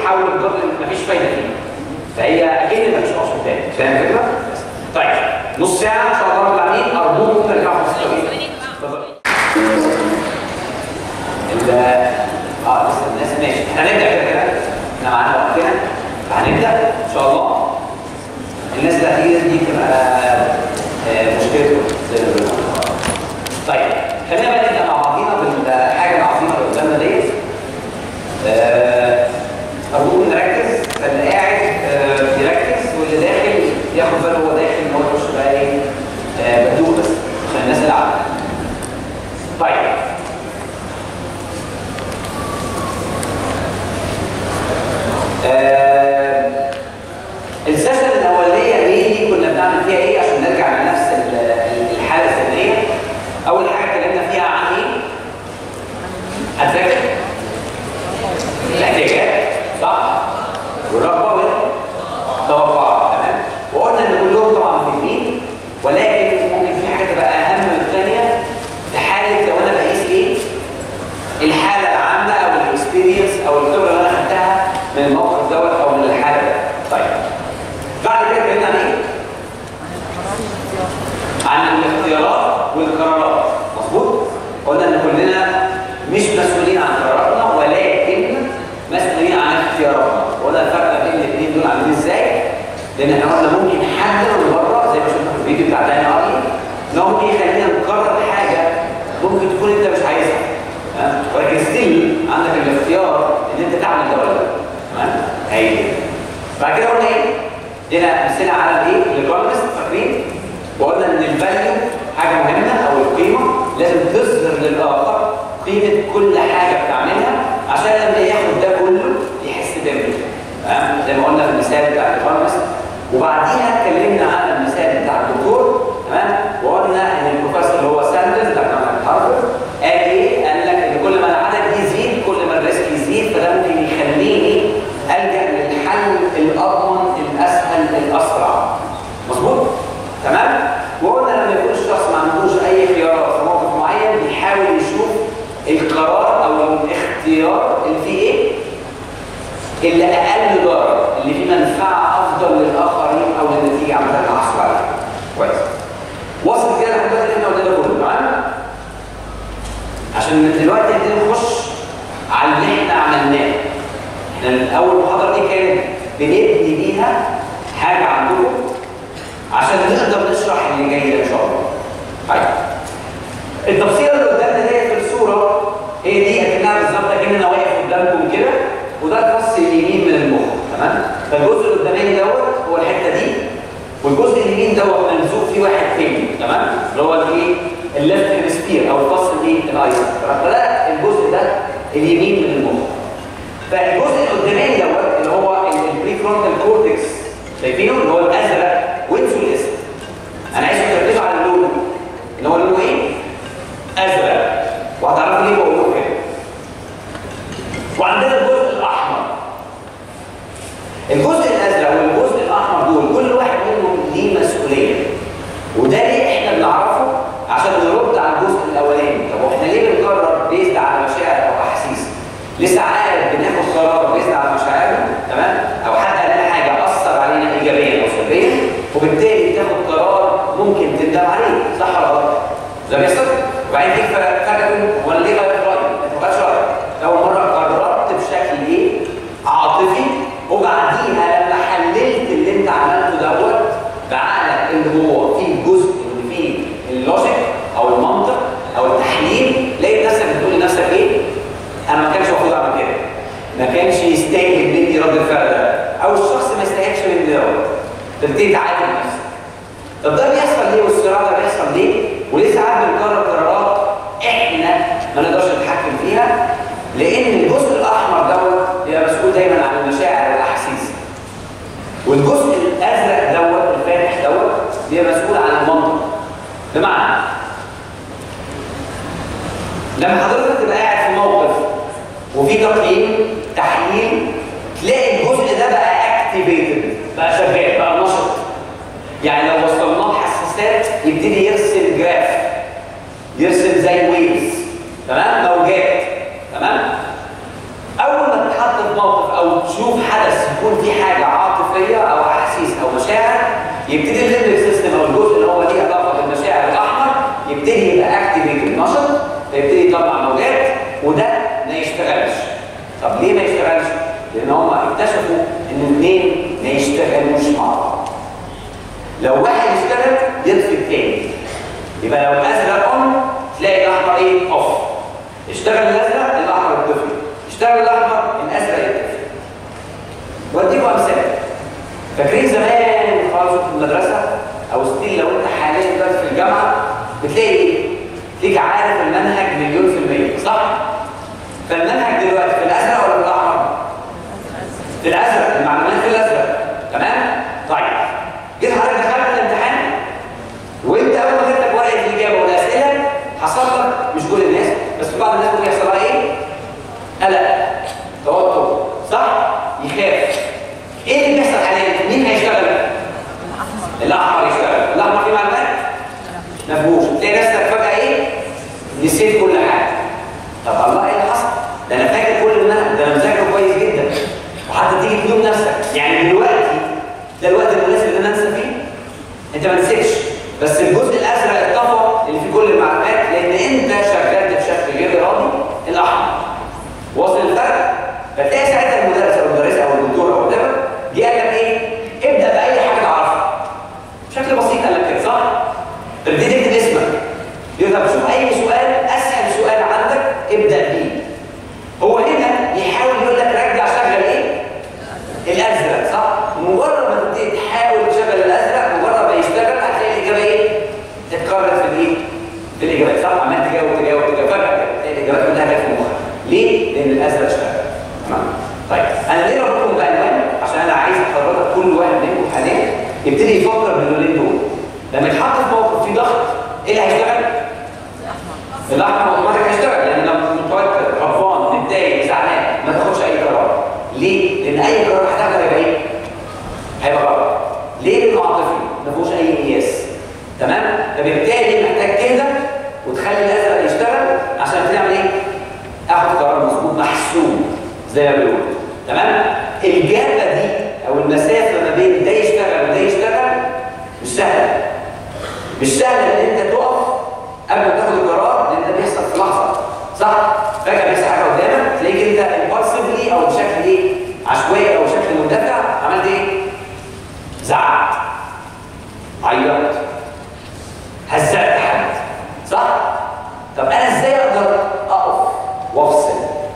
تحول الضغط مفيش فايده فيه فهي اكيد مفيش اوبشن تاني فاهم الفكره؟ طيب نص ساعه ان شاء الله رب العالمين ارجوكم ترجعوا في السؤال ال اه لسه الناس ماشي احنا هنبدا كده كده احنا معانا وقتنا فهنبدا ان شاء الله الناس اللي هتيجي دي تبقى آه، مشكلتهم زي ما بنقول طيب خلينا بقى نبدا مع بعضينا بالحاجه العظيمه اللي قدامنا ديت آه، ارجوكم نركز فاللي قاعد آه، يركز واللي داخل ياخد باله هو داخل ان هو يخش بقى ايه آه، بدوق بس عشان الناس اللي عارفه طيب آه، السيشن الاوليه دي كنا بنعمل فيها ايه عشان نرجع لنفس ال- الحاله الذهنيه اول حاجه اتكلمنا فيها عن ايه هتفكر الاحتياجات صح والرغبه والتوقعات تمام وقلنا ان كلهم طبعا مهمين ولكن ممكن في حاجه تبقى اهم من الثانيه في حاله لو انا بقيس ايه الحاله العامه او الاكسبيرينس او الخبره اللي انا خدتها من الموقف دوت او من الحاله ده طيب بعد كده اتكلمنا عن ايه؟ عن الاختيارات والقرارات مظبوط؟ قلنا ان كلنا مش مسؤولين عن قراراتنا ولكن مسؤولين عن اختياراتنا وقلنا الفرق بين الاثنين دول عاملين ازاي؟ لان احنا قلنا ممكن حد من بره زي ما شفنا في الفيديو بتاع داني اري ان هو ممكن يخلينا نقرر حاجه ممكن تكون انت مش عايزها تمام؟ ولكن ستيل عندك الاختيار ان انت تعمل ده ولا لا تمام؟ هي بعد كده قلنا ايه؟ ادينا امثله على الايه؟ الايكونومست فاكرين؟ وقلنا ان الفاليو حاجه مهمه او القيمه لازم تظهر للاخر قيمه كل حاجه بتعملها عشان لما ياخد ده كله يحس بقيمته تمام؟ زي ما قلنا في المثال بتاع الايكونومست وبعديها اتكلمنا عن المثال بتاع الدكتور تمام؟ وقلنا ان البروفيسور اللي هو ساندرز بتاع جامعه هارفارد قال ايه؟ قال لك ان كل ما العدد يزيد كل ما الريسك يزيد فده ممكن يخليني الجا للحل الاضمن الاسهل الاسرع مظبوط تمام وقلنا لما يكون الشخص ما عندوش اي خيارات في موقف معين بيحاول يشوف القرار او الاختيار اللي فيه ايه اللي اقل ضرر اللي فيه منفعه افضل للاخرين او للنتيجه عامه اللي حصل عليها كويس وصل كده لحد دلوقتي احنا قلنا ده كله تمام عشان دلوقتي نبتدي نخش على اللي احنا عملناه احنا الاول محاضره دي كانت بنبني بيها حاجه عندكم عشان نقدر نشرح اللي جاي ده ان شاء الله طيب التفصيله اللي قدامنا ديت في الصوره هي دي اكنها بالظبط اكننا واقف قدامكم كده وده الفص اليمين من المخ تمام فالجزء القداماني دوت هو الحته دي والجزء اليمين دوت ملزوق فيه واحد تاني تمام اللي هو الايه الليفت هيمسفير او الفص الايه الايسر فده الجزء ده اليمين من المخ فالجزء القداماني دوت اللي هو البري فرونتال كورتكس شايفينه اللي هو الازرق وانسوا الاسم انا عايزكم تركزوا على اللون اللي هو لونه ايه؟ ازرق وهتعرفوا ليه بقول لكم كده وعندنا الجزء الاحمر الجزء الازرق والجزء الاحمر دول كل واحد منهم ليه مسؤوليه وده ليه احنا بنعرفه عشان نرد على الجزء الاولاني طب واحنا ليه بنقرر بيزد على مشاعر او احاسيس ليه ساعات بناخد قرار بيزد على مشاعرنا تمام او حد قال لنا حاجه اثر علينا ايجابيا او سلبيا وبالتالي تاخد قرار ممكن تندم عليه صح ولا غلط؟ ده بيحصل وبعدين تيجي فجاه تقول هو انا ليه غيرت رايي؟ انت ما غيرتش رايك اول مره قررت بشكل ايه؟ عاطفي وبعديها لما حللت اللي انت عملته دوت بعقلك اللي هو فيه الجزء اللي فيه اللوجيك او المنطق او التحليل لقيت نفسك بتقول لنفسك ايه؟ انا ما كانش المفروض اعمل كده ما كانش يستاهل مني رد الفعل ده او الشخص ما يستاهلش مني دوت تبتدي تعاتب نفسك طب ده بيحصل ليه والصراع ده بيحصل ليه؟ وليه ساعات بنقرر قرارات احنا ما نقدرش نتحكم فيها لان الجزء الاحمر دوت بيبقى مسؤول دايما عن المشاعر والاحاسيس والجزء الازرق دوت الفاتح دوت بيبقى مسؤول عن المنطق بمعنى لما حضرتك تبقى قاعد في موقف وفي تقييم تحليل تلاقي الجزء ده بقى اكتيفيتد بقى شغال بقى نشط يعني لو وصلناه حساسات يبتدي يرسم جراف يرسم زي ويفز تمام موجات تمام اول ما تتحط في موقف او تشوف حدث يكون فيه حاجه عاطفيه او احاسيس او مشاعر يبتدي الليمبك سيستم او الجزء اللي هو ليه علاقه بالمشاعر الاحمر يبتدي يبقى اكتيفيتد نشط فيبتدي يطلع موجات وده ما يشتغلش طب ليه ما يشتغلش؟ لان هم اكتشفوا ان الاثنين ما يشتغلوش مع بعض لو واحد اشتغل يطفي الثاني يبقى لو الازرق اون تلاقي الاحمر ايه اوف اشتغل الازرق الاحمر يطفي اشتغل الاحمر الازرق يطفي واديكم امثله فاكرين زمان خالص في المدرسه او ستيل لو انت حاليا دلوقتي في الجامعه بتلاقي ايه؟ تلاقيك عارف المنهج مليون في المية صح؟ فالمنهج دلوقتي في الازرق ولا في الاحمر؟ في الازرق المعلومات في الازرق تمام؟ طيب جيت حضرتك دخلت الامتحان وانت اول ما جبت لك ورقه الاجابه والاسئله حصل لك مش كل الناس بس في بعض الناس ممكن يحصل لها ايه؟ قلق توتر صح؟ يخاف ايه اللي بيحصل حاليا؟ مين هيشتغل؟ الاحمر يشتغل الاحمر فيه معلومات؟ مفهوش تلاقي نفسك فجاه ايه؟ نسيت كل حاجه طب الله ايه اللي حصل؟ ده انا فاكر كل المنهج ده انا مذاكره كويس جدا وحتى تيجي تلوم نفسك يعني دلوقتي ده الوقت المناسب ان انا انسى فيه انت ما نسيتش بس الجزء الازرق اتطفى اللي فيه كل المعلومات لان انت شغلت بشكل غير ارادي الاحمر واصل الفرق فتلاقي ساعتها المدرس او المدرسه او الدكتور او whatever جه قال لك ايه ابدا باي حاجه تعرفها بشكل بسيط قال لك كده صح تبتدي تكتب اسمك يقول طب شوف اي سؤال اسهل سؤال عندك ابدا بيه هو هنا يحاول يقول لك رجع شغل ايه الازرق صح مجرد ما تبتدي تحاول تشغل الازرق مجرد ما يشتغل هتلاقي الاجابه ايه اتكررت في الايه في الاجابات صح عمال تجاوب تجاوب تجاوب فجاه تلاقي الاجابات كلها جت في مخك ليه لان الازرق اشتغل تمام طيب انا ليه ربطهم بالوان عشان انا عايز اخرجك كل واحد منكم حاليا يبتدي يفكر باللونين دول لما يتحط في موقف فيه ضغط ايه اللي هيشتغل الاحمر اوتوماتيك هيشتغل لان لما متوتر غضبان متضايق زعلان ما تاخدش اي قرار ليه؟ لان اي قرار هتاخده هيبقى ايه؟ هيبقى غلط ليه؟ لانه عاطفي ما فيهوش اي قياس تمام؟ فبالتالي محتاج تهدى وتخلي الازرق يشتغل عشان تعمل ايه؟ اخد قرار مظبوط محسوب زي ما بيقولوا تمام؟ الجابه دي او المسافه ما بين ده يشتغل وده يشتغل مش سهله مش سهل ان انت تقف قبل ما تاخد القرار لان ده بيحصل في لحظه صح فجاه بيحصل حاجه قدامك تلاقيك انت امبالسفلي او بشكل ايه عشوائي او بشكل مندفع عملت ايه زعقت عيطت هزقت حد صح طب انا ازاي اقدر اقف وافصل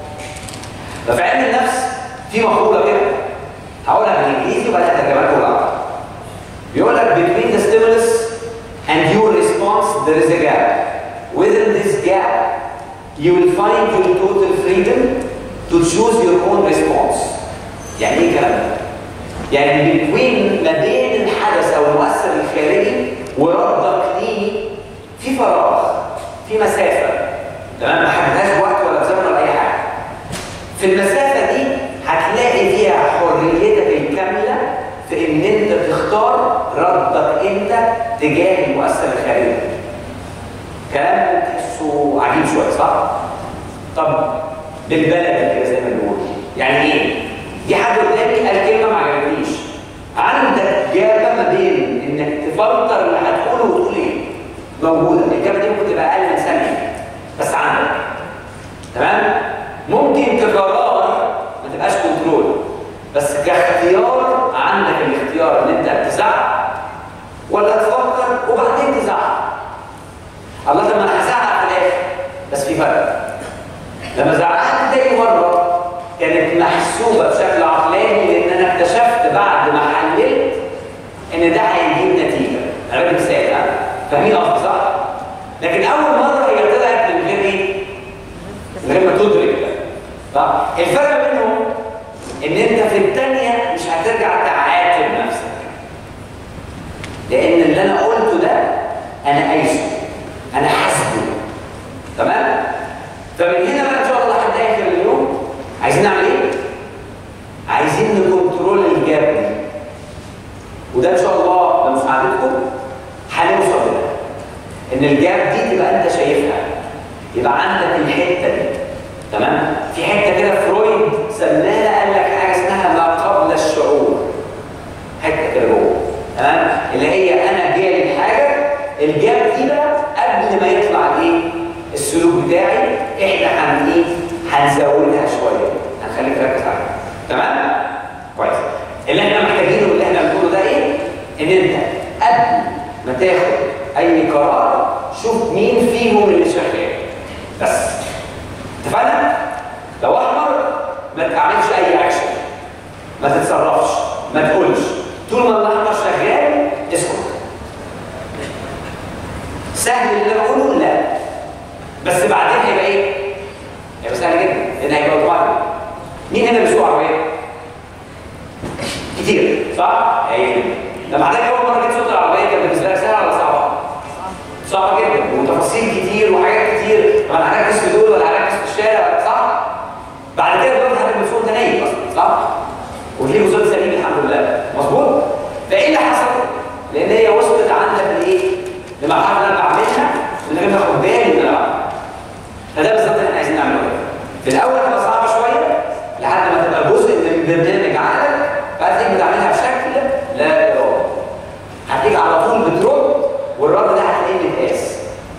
ففي علم النفس في مقوله كده هقولها بالانجليزي وبعدين هترجمها لكم بالعربي بيقول لك between the stimulus and your response there is a gap within this gap you will find your total freedom to choose your own response يعني ايه الكلام ده؟ يعني between ما بين الحدث او المؤثر الخارجي وردك ليه في فراغ في مسافه تمام ما حددهاش وقت ولا زمن ولا اي حاجه في المسافه دي هتلاقي فيها حريتك الكامله في ان انت تختار ردك انت تجاه المؤثر الخارجي كلام تحسه عجيب شويه صح؟ طب بالبلدي كده زي ما بنقول يعني ايه؟ دي حد قدامي قال كلمه ما عجبتنيش عندك جابه ما بين انك تفلتر اللي هتقوله وتقول ايه؟ موجوده الجابه دي ممكن تبقى اقل من ثانيه بس عندك تمام؟ ممكن كقرار ما تبقاش كنترول بس كاختيار عندك الاختيار ان انت تزعق ولا تفكر وبعدين تزعق الله لما انا هزعق في الاخر بس في فرق لما زعقت تاني مره كانت محسوبه بشكل عقلاني لان انا اكتشفت بعد ما حللت ان ده هيجيب نتيجه انا بدي مثال ها فاهمين قصدي صح؟ لكن اول مره هي طلعت من غير ايه؟ من غير ما تدرك ده صح؟ الفرق بينهم ان انت في الثانيه مش هترجع تعاتب نفسك لان اللي انا قلته ده انا قايسه انا حاسبه تمام فمن هنا بقى ان شاء الله لحد اخر اليوم عايزين نعمل ايه عايزين نكنترول الجاب دي وده ان شاء الله بمساعدتكم هنوصل لده ان الجاب دي تبقى انت شايفها يبقى عندك الحته دي تمام في حته كده فرويد سماها قال لك حاجه اسمها تاخد اي قرار شوف مين فيهم اللي شغال بس اتفقنا لو احمر ما تعملش اي اكشن ما تتصرفش ما تقولش طول ما الاحمر شغال اسكت سهل اللي انا بقوله لا بس بعدين هيبقى ايه هيبقى سهل جدا لان هيبقى اوتوماتيك مين هنا بيسوق عربيه كتير صح هي لما حضرتك اول مره جيت صوت العربيه كان بالنسبه لك سهله ولا صعبه صعبه جدا وتفاصيل كتير وحاجات كتير طبعا هركز في دول ولا هركز في الشارع صح بعد كده دلوقتي حضرتك بتسوق انت نايم اصلا صح وتلاقيه وصلت سليم الحمد لله مظبوط فايه اللي حصل لان هي وصلت عندك لايه لمرحله اللي انا بعملها من غير ما اخد بالي ان انا بعملها فده بالظبط اللي احنا عايزين نعمله في الاول هتبقى صعبه شويه لحد ما تبقى جزء من برنامج عقلك بعد كده بتعملها بشكل لا ارادي هتيجي على طول بترد والرد ده هتلاقيه متقاس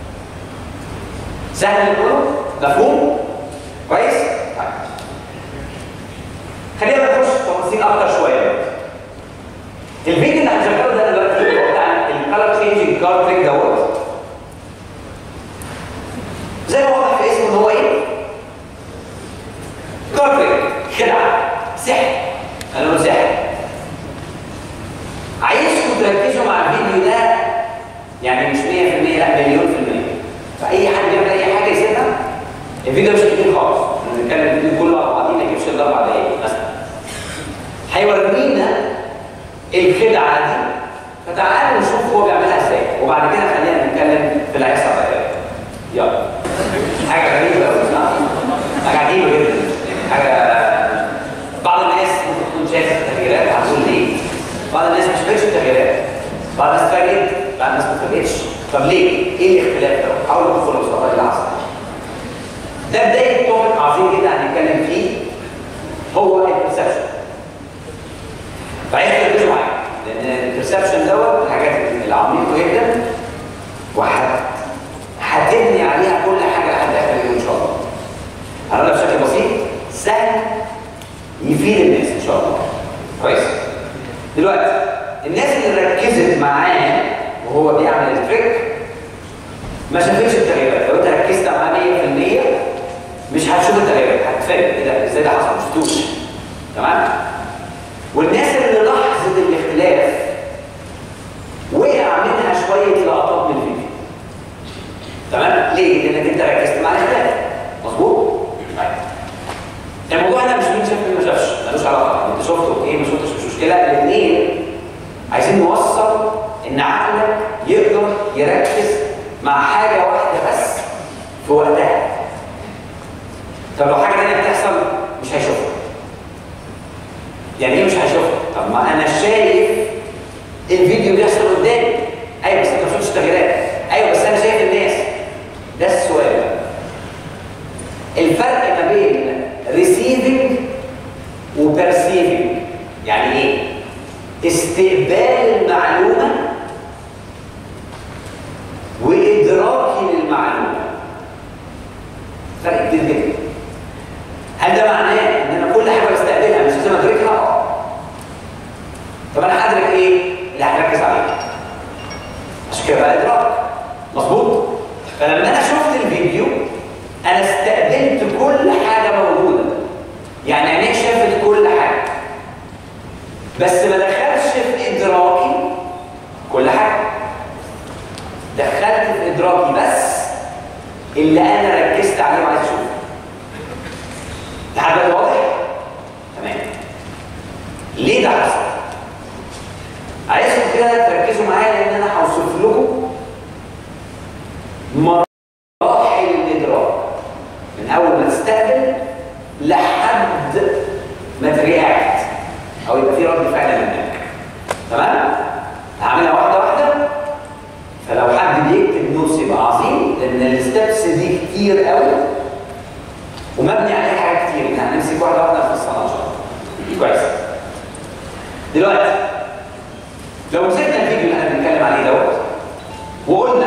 سهل نقوله مفهوم كويس طيب خلينا نخش في تفاصيل اكتر شويه الفيديو اللي هنشغله ده دلوقتي هو بتاع الكالر تشينجينج كار تريك دوت زي ما واضح في اسمه ان هو ايه؟ كار تريك خدعه سحر انا بقول سحر عايزكم تركزوا مع الفيديو ده يعني مش 100% لا مليون في المية فأي حد بيعمل أي حاجة يسيبها الفيديو مش كتير خالص بنتكلم الفيديو كله على بعضيه ما يجيبش إلا أربع دقايق مثلا هيورينا الخدعة دي فتعالوا نشوف هو بيعملها ازاي وبعد كده خلينا نتكلم في اللي هيحصل بعد كده يلا حاجة غريبة أوي صح؟ حاجة عجيبة جدا حاجة بعض الناس ممكن تكون شايفة التغييرات هتقول ليه؟ بعض الناس مش فاكرش التغييرات بعض الناس فاجئت بعض الناس ما فاجئتش طب ليه؟ ايه الاختلاف ده؟ حاولوا تدخلوا بصراحه اللي حصل ده بدايه توبيك عظيم جدا هنتكلم فيه هو البرسبشن فعايز تركزوا معايا لان البرسبشن دوت من الحاجات العميقه جدا وهت هتبني عليها كل حاجه لحد اخر اليوم ان شاء الله هنقولها بشكل بسيط سهل يفيد الناس ان شاء الله كويس دلوقتي الناس اللي ركزت معاه وهو بيعمل التريك ما شافتش التغييرات لو انت ركزت معاه 100% مش هتشوف التغييرات هتتفاجئ ايه ده ازاي ده حصل مش شفتوش تمام والناس اللي لاحظت الاختلاف وقع منها شويه لقطات من الفيديو تمام ليه لانك انت ركزت مع الاختلاف مظبوط طيب الموضوع هنا مش مين شاف مين ما شافش ملوش علاقه انت شفته ايه ما شفتش مش مشكله الاثنين عايزين نوصل ان عقلك يقدر يركز مع حاجه واحده بس في وقتها طب لو حاجه ثانيه بتحصل مش هيشوفها يعني ايه مش هيشوفها طب ما انا شايف الفيديو بيحصل قدامي ايوه بس انت ما شفتش التغييرات ايوه بس انا شايف الناس ده السؤال بقى الفرق ما بين receiving وبرسيفنج يعني ايه استقبال المعلومه وادراكي للمعلومه فرق كبير جدا هل ده معناه ان انا كل حاجه بستقبلها مش لازم ادركها اه طب انا هدرك ايه اللي هركز عليه عشان كده بقى ادراك مظبوط فلما انا شفت الفيديو انا استقبلت كل حاجه موجوده يعني عينيك شافت كل حاجه بس ما دخلش في ادراكي كل حاجه دخلت في ادراكي بس اللي انا ركزت عليه وعايز اشوفه لحد دلوقتي واضح تمام ليه ده حصل عايزكم كده تركزوا معايا لان انا هوصف لكم مراحل الادراك من اول ما تستقبل لحد ما ترياكت او يبقى في رد فعل منك تمام هعملها واحده واحده فلو حد بيكتب نوتس يبقى عظيم لان الستبس دي كتير قوي ومبني عليها حاجات كتير احنا هنمسك واحده واحده في الصلاه ان شاء الله كويس دلوقتي لو مسكنا الفيديو اللي احنا بنتكلم عليه دوت وقلنا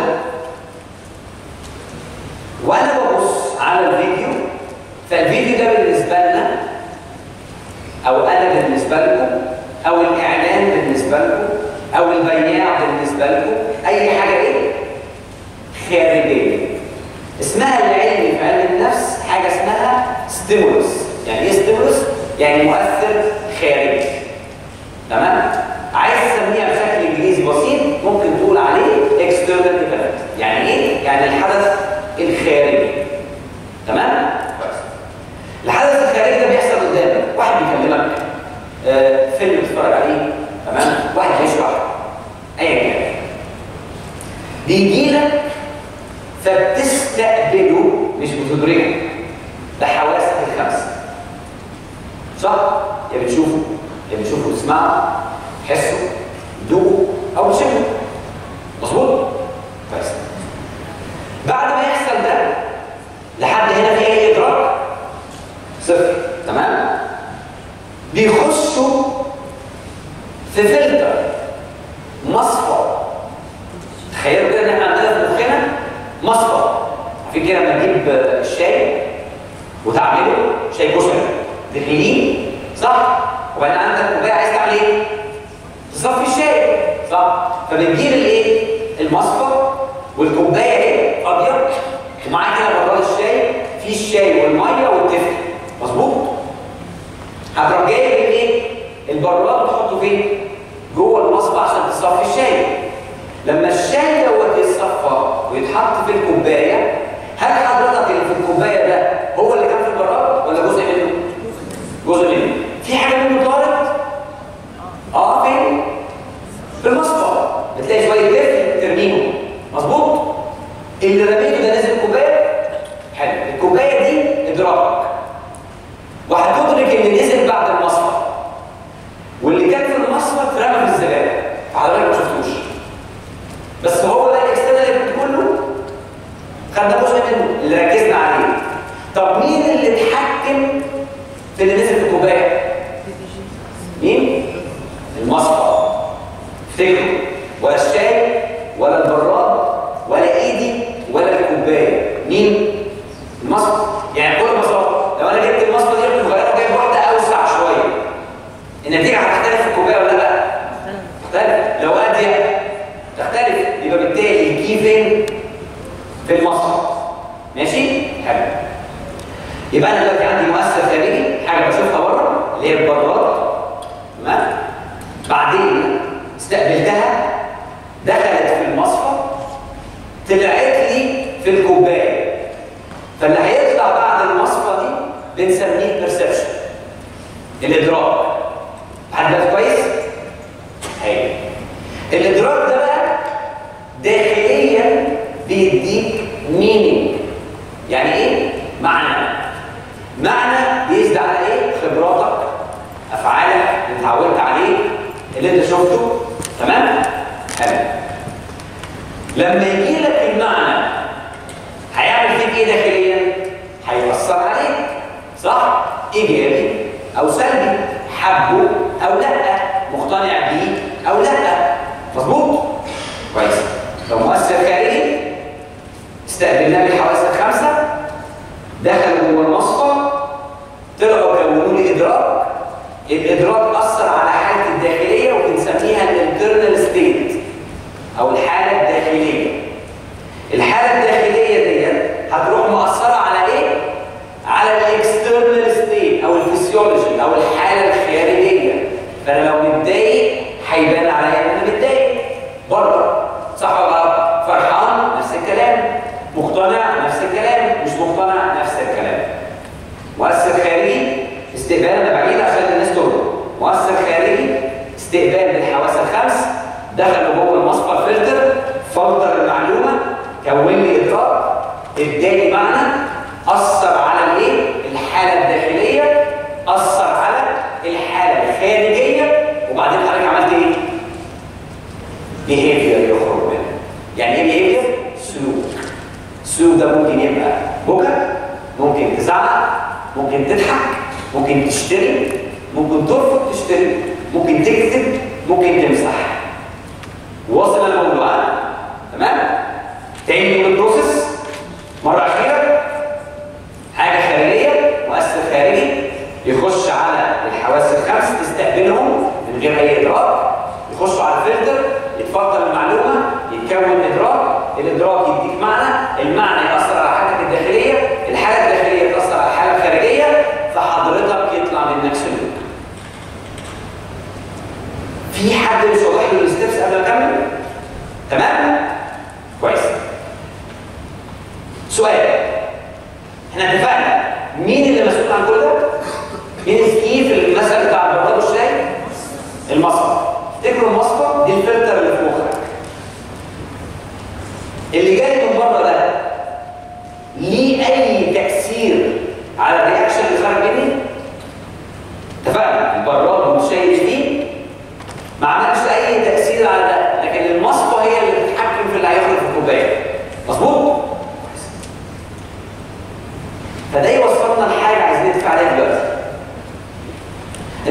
وانا ببص على الفيديو فالفيديو ده بالنسبه لنا او انا بالنسبه لكم او الاعلان بالنسبه لكم او البياع بالنسبه لكم اي حاجه ايه خارجيه اسمها العلمي في علم النفس حاجه اسمها ستيمولس يعني ايه ستيمولس يعني مؤثر خارجي تمام عايز تسميها بشكل انجليزي بسيط ممكن تقول عليه external event يعني ايه يعني الحدث الخارجي تمام كويس الحدث الخارجي ده بيحصل قدامك واحد بيكلمك آه، فيلم بتتفرج عليه تمام واحد بيشرح ايا كان بيجي لك فبتستقبله مش بتدركه بحواسك الخمسه صح؟ يا بتشوفه يا بتشوفه تسمعه تحسه تدوقه او تشمه مظبوط؟ كويس بعد ما يحصل ده لحد هنا في اي ادراك؟ صفر تمام؟ بيخشوا في فلتر مصفى تخيلوا كده ان احنا عندنا في مخنا مصفى في كده لما تجيب الشاي وتعمله شاي كشري تغليه صح وبعدين عندك كوبايه عايز تعمل ايه تصفي الشاي صح فبتجيب الايه المصفى والكوبايه اهي فاضيه ومعاك كده براد الشاي في الشاي والميه والتفل مظبوط هتروح جايب الايه البراد تحطه فين جوه المصفى عشان تصفي الشاي لما الشاي دوت يتصفى ويتحط في الكوبايه هل حضرتك اللي في الكوبايه ده هو اللي كان في البراد ولا جزء منه جزء منه في حاجه منه طارت اه فين في المصفى بتلاقي شويه دفء ترميهم مظبوط اللي رميته ده نزل الكوبايه حلو الكوبايه دي ادراك وهتدرك اللي نزل بعد المصفى واللي كان في المصفى اترمى في الزباله فحضرتك ما شفتوش بس هو ده الاكسترنال اللي كله خدنا جزء منه اللي ركزنا عليه طب مين اللي اتحكم في اللي نزل في الكوبايه مين المصفى افتكروا ولا الشاي ولا البراد ولا ايدي ولا الكوبايه مين المصفى يعني بكل بساطه لو انا جبت المصفى دي رحت مغيره وجايب واحده اوسع شويه النتيجه هتختلف في الكوبايه ولا لا تختلف لو اضيق تختلف يبقى بالتالي الكي فين في المصفى ماشي حلو يبقى انا دلوقتي عندي مؤثر خارجي حاجه بشوفها بره اللي هي البراد تمام بعدين استقبلتها دخلت في المصفى طلعت لي في الكوبايه فاللي هيطلع بعد المصفى دي بنسميه بيرسبشن الادراك حد بالك كويس؟ هاي الادراك ده بقى داخليا بيديك مينينج يعني ايه؟ معنى معنى بيزد على ايه؟ خبراتك افعالك اللي اتعودت عليه اللي انت شفته تمام؟ حلو لما يجي لك المعنى هيعمل فيك ايه داخليا؟ هيأثر عليك صح؟ ايجابي او سلبي حبه او لا مقتنع بيه او لا مظبوط؟ كويس لو مؤثر خارجي استقبلناه بالحواس الخمسه دخلوا جوه المصفى طلعوا كونوا لي ادراك الادراك اثر على حالتي الداخليه وبنسميها الانترنال ستيت او الحاله الداخليه الحاله الداخليه ديت هتروح مؤثره على ايه على الاكسترنال ستيت او الفسيولوجي او الحاله الخارجيه فانا لو متضايق هيبان عليا ان انا متضايق بره صح ولا غلط فرحان نفس الكلام مقتنع نفس الكلام مش مقتنع نفس الكلام مؤثر خارجي استقبال انا بعيد عشان الناس تربط مؤثر خارجي استقبال بالحواس الخمس دخلوا جوه المصفى الفلتر فلتر المعلومه كون لي ادراك اداني معنى اثر على الايه الحاله الداخليه اثر على الحاله الخارجيه وبعدين حضرتك عملت ايه behavior يخرج منه يعني ايه behavior سلوك السلوك ده ممكن يبقى بكى ممكن تزعق ممكن تضحك ممكن تشتري ممكن ترفض تشتري ممكن تكذب ممكن تمسح وصل الموضوع تمام تاني من البروسيس مره اخيره حاجه خارجيه مؤثر خارجي يخش على الحواس الخمس تستقبلهم من غير اي ادراك يخشوا على الفلتر يتفلتر المعلومه يتكون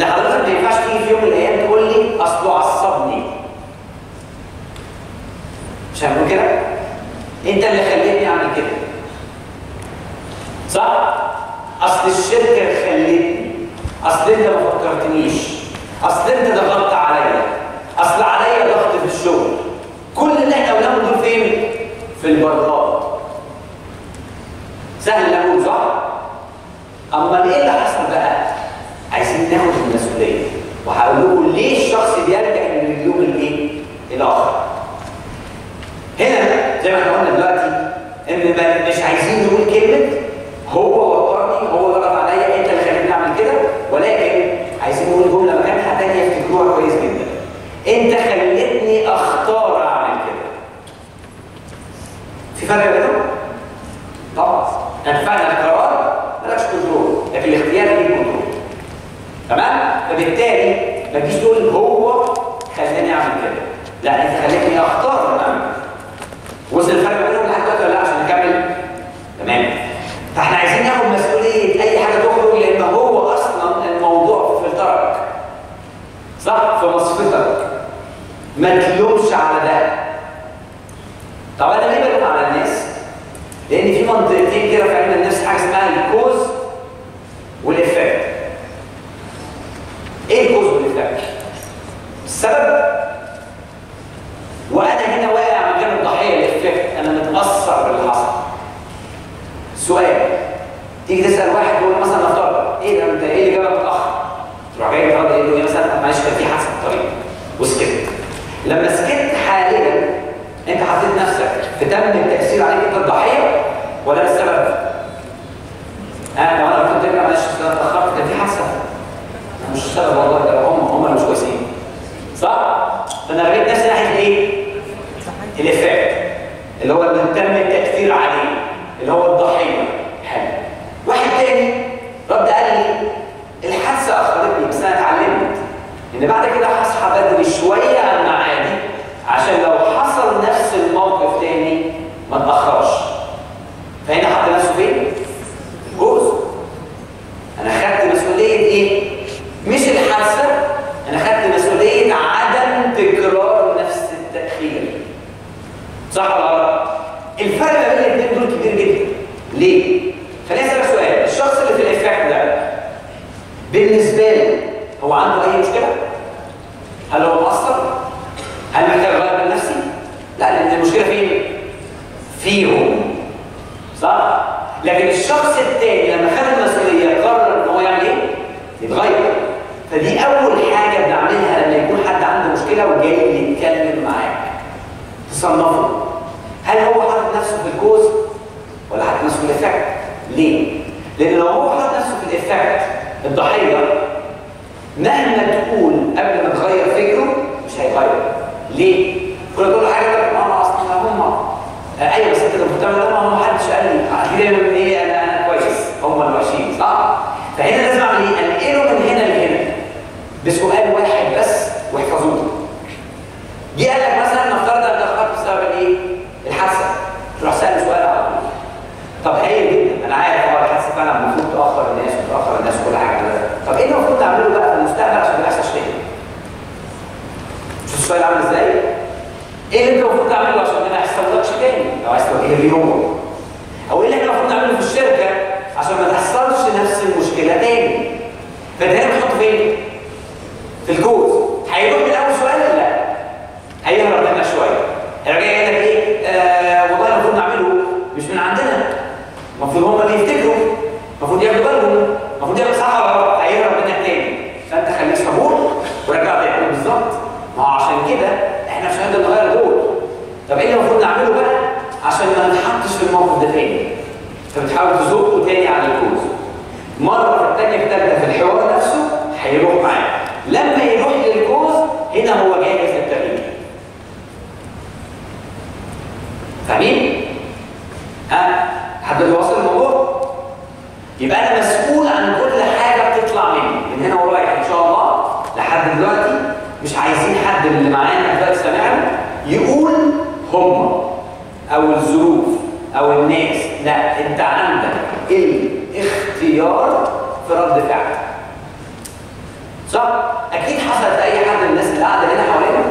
ان حضرتك ما ينفعش تيجي في يوم من الايام تقول لي اصله عصبني مش هنقول كده انت اللي خليتني اعمل كده صح اصل الشركه خلتني اصل انت ما فكرتنيش اصل انت ضغطت عليا اصل عليا ضغط في الشغل كل اللي احنا قلناهم دول فين في البراد سهل نقول صح اما ايه اللي حصل بقى عايزين ناخد المسؤوليه وهقول لكم ليه الشخص بيلجا من اليوم الايه الاخر هنا زي ما احنا قلنا دلوقتي ان ما- مش عايزين نقول كلمه هو وترني هو ضغط عليا انت اللي خليتني اعمل كده ولكن عايزين نقول جمله مكانها تانيه يفتكروها كويس جدا انت خليتني اختار اعمل كده في فرق بينهم؟ طبعا انت فعلا القرار مالكش كنترول لكن الاختيار ليه كنترول تمام فبالتالي ما تجيش تقول هو خلاني اعمل كده لا انت خليتني اختار ان اعمل كده وصل الفرق بينهم لحد دلوقتي ولا لا عشان نكمل تمام فاحنا عايزين ناخد مسؤوليه اي حاجه تخرج لان هو اصلا الموضوع في فلترك صح في مصفتك ما تلومش على ده طب انا ليه بلوم على الناس لان في منطقتين كده في علم النفس حاجه اسمها الكوز والافكت ايه الكوز والافكت السبب وانا هنا واقع مكان الضحيه الافكت انا متاثر باللي حصل سؤال تيجي تسال واحد تقول له مثلا نفترض ايه ده انت ايه اللي جابك متاخر تروح جاي تقول له ايه مثلا معلش كان في حادثه في الطريق وسكت لما سكت حاليا انت حطيت نفسك في تم التاثير عليك انت الضحيه ولا السبب؟ ها لو انا كنت معلش أنا اتاخرت كان في حادثه أنا مش السبب والله ده هم هم اللي مش كويسين صح؟ فانا رميت نفسي ناحيه ايه؟ الافكت اللي هو اللي تم التاثير عليه اللي هو الضحيه حلو واحد تاني رد قال لي الحادثه اخرتني بس انا اتعلمت ان بعد كده هصحى بدري شويه عن معادي عشان لو حصل نفس الموقف تاني ما اتاخرش فهنا حط نفسه فين؟ جوز انا خدت مسؤوليه ايه؟ مش الحادثه انا خدت مسؤوليه عدم تكرار نفس التاخير صح ولا غلط؟ الفرق ما بين الاثنين دول كبير جدا ليه؟ خليني اسالك سؤال الشخص اللي في الافكت ده بالنسبه له هو عنده اي مشكله؟ هل هو مقصر؟ هل محتاج اغير من نفسي؟ لا لان المشكله فين؟ فيهم صح؟ لكن الشخص التاني لما خد المسؤوليه قرر ان هو يعمل ايه؟ يتغير فدي اول حاجه بنعملها لما يكون حد عنده مشكله وجاي يتكلم معاك تصنفه هل هو حاطط نفسه في الكوز ولا حاطط نفسه في الافكت؟ ليه؟ لان لو هو حاطط نفسه في الافكت الضحيه مهما تقول قبل ما تغير فكره مش هيغير ليه؟ كل تقول له حاجه يقول لك ماما اصلا هم آه، ايوه بس انت لو كنت بتعمل ده ما حدش قال لي آه، دي دايما من ايه انا انا كويس هم الوحشين صح؟ فهنا لازم اعمل ايه؟ انقله من هنا لهنا بسؤال واحد بس واحفظوه جه قال لك مثلا نفترض انت اخطات بسبب الايه؟ الحادثه تروح سال سؤال على طول طب هايل جدا انا عارف هو الحادثه فعلا المفروض تاخر الناس وتاخر الناس وكل حاجه طب ايه اللي المفروض تعمله بقى في المستقبل عشان ما يحصلش تاني؟ شوف السؤال عامل ازاي؟ ايه اللي انت المفروض تعمله عشان ما يحصلكش تاني؟ لو عايز توجيه اليوم او ايه اللي احنا المفروض نعمله في الشركه عشان ما تحصلش نفس المشكله تاني؟ فانت هنا بتحطه فين؟ في الكوز هيروح من اول سؤال ولا لا؟ هيهرب منك شويه هيرجع جاي لك ايه؟ آه والله المفروض نعمله مش من عندنا المفروض هم اللي يفتكروا المفروض ياخدوا بالهم المفروض يعمل صح ولا غلط هيهرب منك تاني فانت خليك صبور ورجع تعمله بالظبط ما هو عشان كده احنا مش هنقدر نغير دول طب ايه اللي المفروض نعمله بقى عشان ما نتحطش في الموقف ده تاني فبتحاول تزقه تاني على الكوز مره في الثانيه في الثالثه في الحوار نفسه هيروح معاك لما يروح للكوز هنا هو جاهز للتغيير فاهمين؟ ها؟ حد واصل الموضوع؟ يبقى انا مسؤول عن كل حاجه بتطلع مني من هنا ورايح ان شاء الله لحد دلوقتي مش عايزين حد من اللي معانا دلوقتي سامعنا يقول هم او الظروف او الناس لا انت عندك الاختيار في رد فعلك صح؟ اكيد حصلت لاي حد من الناس اللي قاعده هنا حوالينا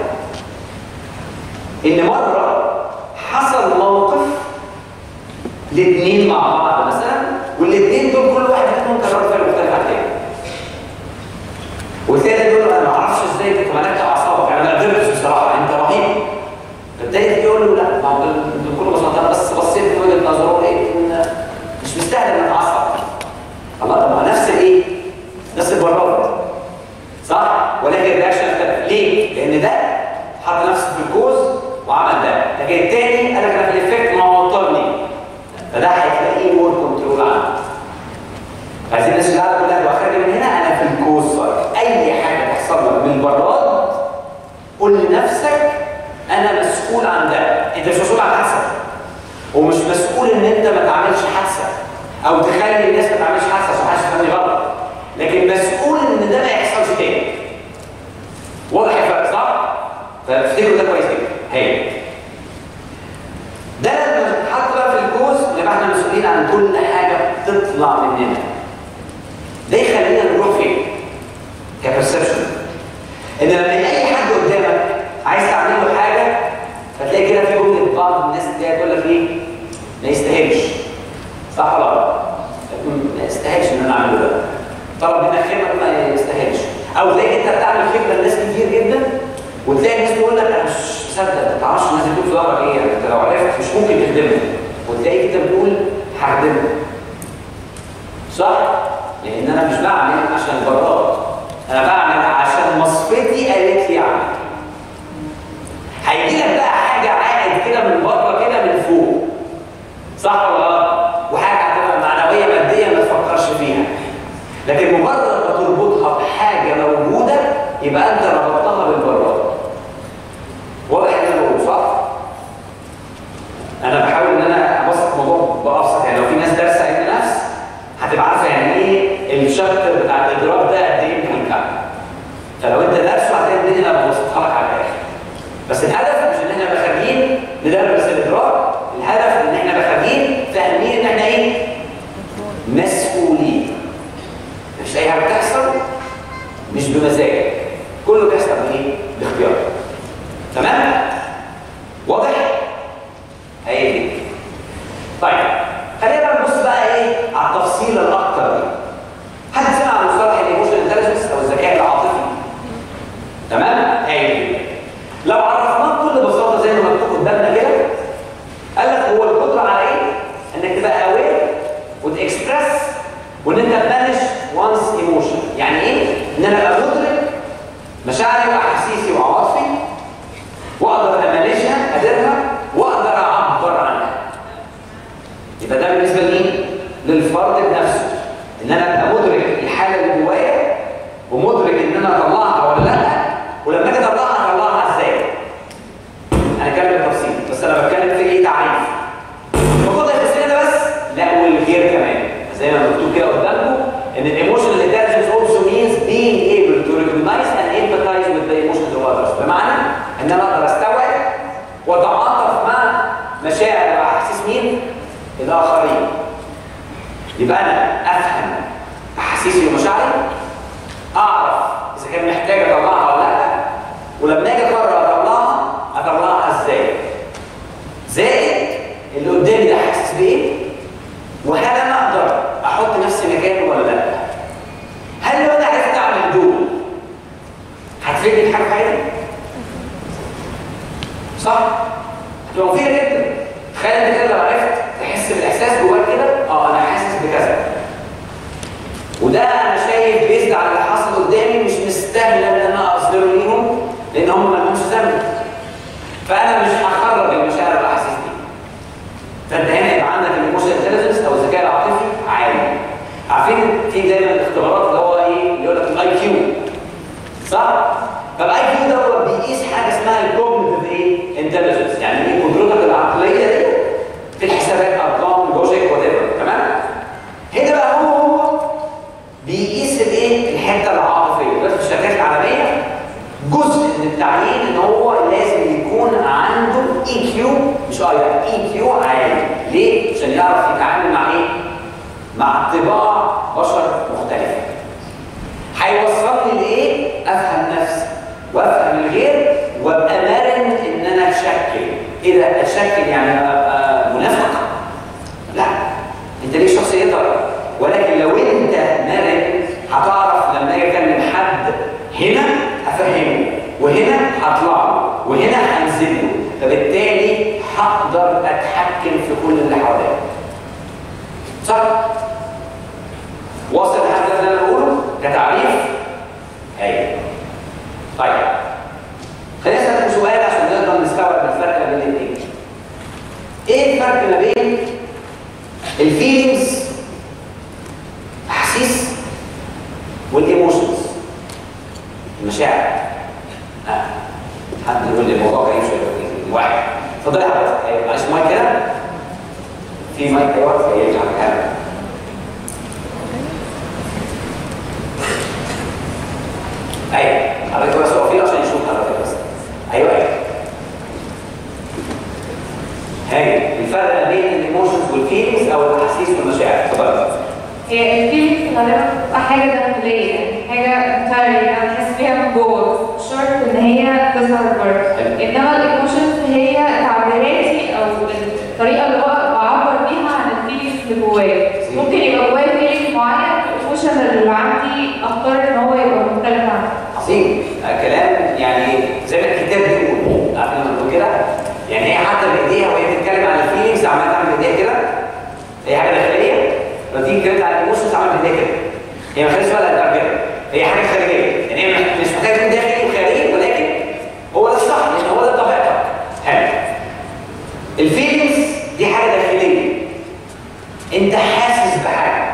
ان مره حصل موقف لاثنين مع بعض مثلا والاثنين دول كل واحد منهم كان رد فعل مختلف عن الثاني والثالث يقول له انا ما اعرفش ازاي انت ملكت اعصابك انا ما قدرتش بصراحه انت رهيب فالثالث يقول له لا ما هو بكل بساطه أنا بس بصيت من وجهه نظره لقيت ان مش مستاهل ان اتعصب الله طب ما نفس الايه؟ نفس البرامج صح؟ ولكن الرياكشن اختلف ليه؟ لان ده حط نفسه في الكوز وعمل ده لكن الثاني قال لك انا في الافكت ما هو وترني فده هتلاقيه مور كنترول عنه عايزين الناس اللي قاعده كلها تبقى خارجه من هنا انا في الكوز صار اي حاجه تحصل لك من البراد قول لنفسك انا مسؤول عن ده انت مش مسؤول عن حادثه ومش مسؤول ان انت ما تعملش حادثه او تخلي الناس ما تعملش حادثه عشان حاجه تفهمني غلط لكن مسؤول ان ده ما يحصلش تاني واضح يا فرق صح؟ فافتكروا ده كويس جدا هاي ده لما نتحط بقى في الجوز نبقى احنا مسؤولين عن كل حاجه تطلع مننا ده يخلينا نروح فين؟ كبرسبشن ان لما اي حد قدامك عايز تعمل له حاجه فتلاقي كده في جمله بعض الناس اللي تقول لك ايه؟ ما يستاهلش صح ولا لا؟ ما يستاهلش ان انا اعمله ده طلب منك خدمه ما يستاهلش او تلاقي انت بتعمل خدمه لناس كتير جدا وتلاقي الناس تقول لك انا مش مصدق انت ما تعرفش الناس دول في ظهرك ايه يعني انت لو عرفت مش ممكن تخدمهم وتلاقيك انت بتقول هخدمهم صح؟ لان انا مش بعمل عشان البراد انا بعمل عشان مصفتي قالت لي اعمل هيجي لك بقى حاجه عائد كده من بره كده من فوق صح ولا لا؟ وحاجه هتبقى معنويه ماديه ما تفكرش فيها لكن مجرد ما تربطها بحاجه موجوده يبقى انت ربطتها بالبراد واضح اللي انا بقوله صح؟ انا بحاول ان انا ابسط الموضوع بابسط يعني لو في ناس دارسه علم نفس هتبقى عارفه يعني ايه الشابتر بتاع الادراك ده قد ايه ممكن يكمل فلو انت دارسه هتلاقي الدنيا انا ببسطها لك على الاخر بس الهدف مش ان احنا نبقى خارجين ندرس الادراك الهدف ان احنا نبقى خارجين فاهمين ان احنا ايه؟ مسؤولين مش اي حاجه بتحصل مش بمزاجك كله بيحصل بايه؟ باختيارك تمام؟ واضح؟ هي دي طيب خلينا بقى نبص بقى ايه على التفصيل الاكتر دي حد سمع عن مصطلح الايموشنال انتليجنس او الذكاء العاطفي تمام؟ هي دي لو عرفناه بكل بساطه زي ما مكتوب قدامنا كده قال لك هو القدره على ايه؟ انك تبقى اوير وتكسبرس وان انت تمانج وانس ايموشن يعني ايه؟ ان انا ابقى مدرك مشاعري واحاسيسي وعواطفي واقدر امانجها اديرها واقدر اعبر عنها يبقى ده بالنسبه لمين؟ للفرد بنفسه ان انا ابقى مدرك الحاله اللي جوايا ومدرك ان انا اطلعها ولا لا ولما اجي اطلعها اطلعها ازاي؟ انا اتكلم بالتفصيل بس انا بتكلم في ايه تعريف المفروض يخصني ده بس لا والغير كمان زي ما مكتوب كده قدامكم ان الايموشنال انتليجنس also means being able to recognize and empathize with the emotions of others بمعنى ان انا اقدر استوعب واتعاطف مع مشاعر واحاسيس مين؟ الاخرين يبقى انا افهم احاسيسي ومشاعري اعرف اذا كان محتاج اطلعها ولا لا ولما اجي اقرر اطلعها اطلعها ازاي زائد اللي قدامي ده حاسس بايه وهل انا اقدر احط نفسي مكانه ولا لا هل لو انا عرفت اعمل دول هتفيدني بحاجه في حياتي صح هتبقى مفيده جدا تخيل انت كده لو عرفت تحس بالاحساس جواك كده اه انا حاسس بكذا وده انا شايف بيزد على اللي حصل قدامي مش مستاهله ان انا اصدره ليهم لان هم ما لهمش ذنب فانا مش هخرج المشاعر والاحاسيس دي فانت هنا يبقى عندك الايموشنال انتليجنس او الذكاء العاطفي عالي عارفين في دايما الاختبارات اللي هو ايه اللي يقول لك الاي كيو صح؟ فالاي كيو ده هو بيقيس حاجه اسمها الكوجنيتيف ايه؟ انتليجنس يعني ايه قدرتك العقليه دي في الحسابات ارقام لوجيك وات تمام؟ هنا بقى هو هو بيقيس الايه؟ الحته العاطفيه دلوقتي في الشركات العالميه جزء من التعيين ان هو لازم يكون عنده اي كيو مش اي اي كيو عالي ليه؟ عشان يعرف يتعامل مع ايه؟ مع طباع بشر مختلفه هيوصلني لايه؟ ايه ده اتشكل يعني ابقى منافق لا انت ليك شخصيتك ولكن لو انت مرن هتعرف لما اجي اكلم حد هنا هفهمه وهنا هطلع له وهنا هنزل له فبالتالي هقدر اتحكم في كل اللي حواليا صح واصل لحد اللي انا بقوله كتعريف ايوه طيب خلينا نسالكم سؤال عشان نقدر نستوعب الفرق ما بين الاثنين ايه الفرق ما بين الفيلينجز احاسيس والايموشنز المشاعر ها حد يقول لي الموضوع غريب شويه واحد اتفضل يا حضرتك ايوه معلش مايك كده في مايك ايوه جاي على الكاميرا ايوه حضرتك بس اقفي عشان يشوف حضرتك بس ايوه ايوه هاي الفرق ما بين الايموشنز والفيلينجز او الاحاسيس والمشاعر اتفضل هي الفيلينجز غالبا بتبقى حاجة داخلية يعني حاجة انتايرلي أنا بحس بيها من جوه مش شرط إن هي تظهر بره حلو. إنما الإيموشنز هي تعبيراتي أو الطريقة اللي بقى بعبر بيها عن الفيلينجز اللي جوايا ممكن يبقى جوايا فيلينج معين الإيموشن اللي عندي أختار إن هو يبقى مختلف عنه عظيم آه، كلام يعني زي ما الكتاب بيقول عارفين لما بنقول كده يعني هي حتى بايديها وهي بتتكلم عن الفيلينجز عماله تعمل بايديها كده هي حاجه داخليه لما تيجي تتكلم عن الايموشنز عملت بايديها كده هي ما خدتش بالها انها كده هي حاجه خارجيه يعني هي مش محتاجه تكون داخلي وخارجي ولكن هو ده الصح لان هو ده طبيعتك حلو الفيلينجز دي حاجه داخليه انت حاسس بحاجه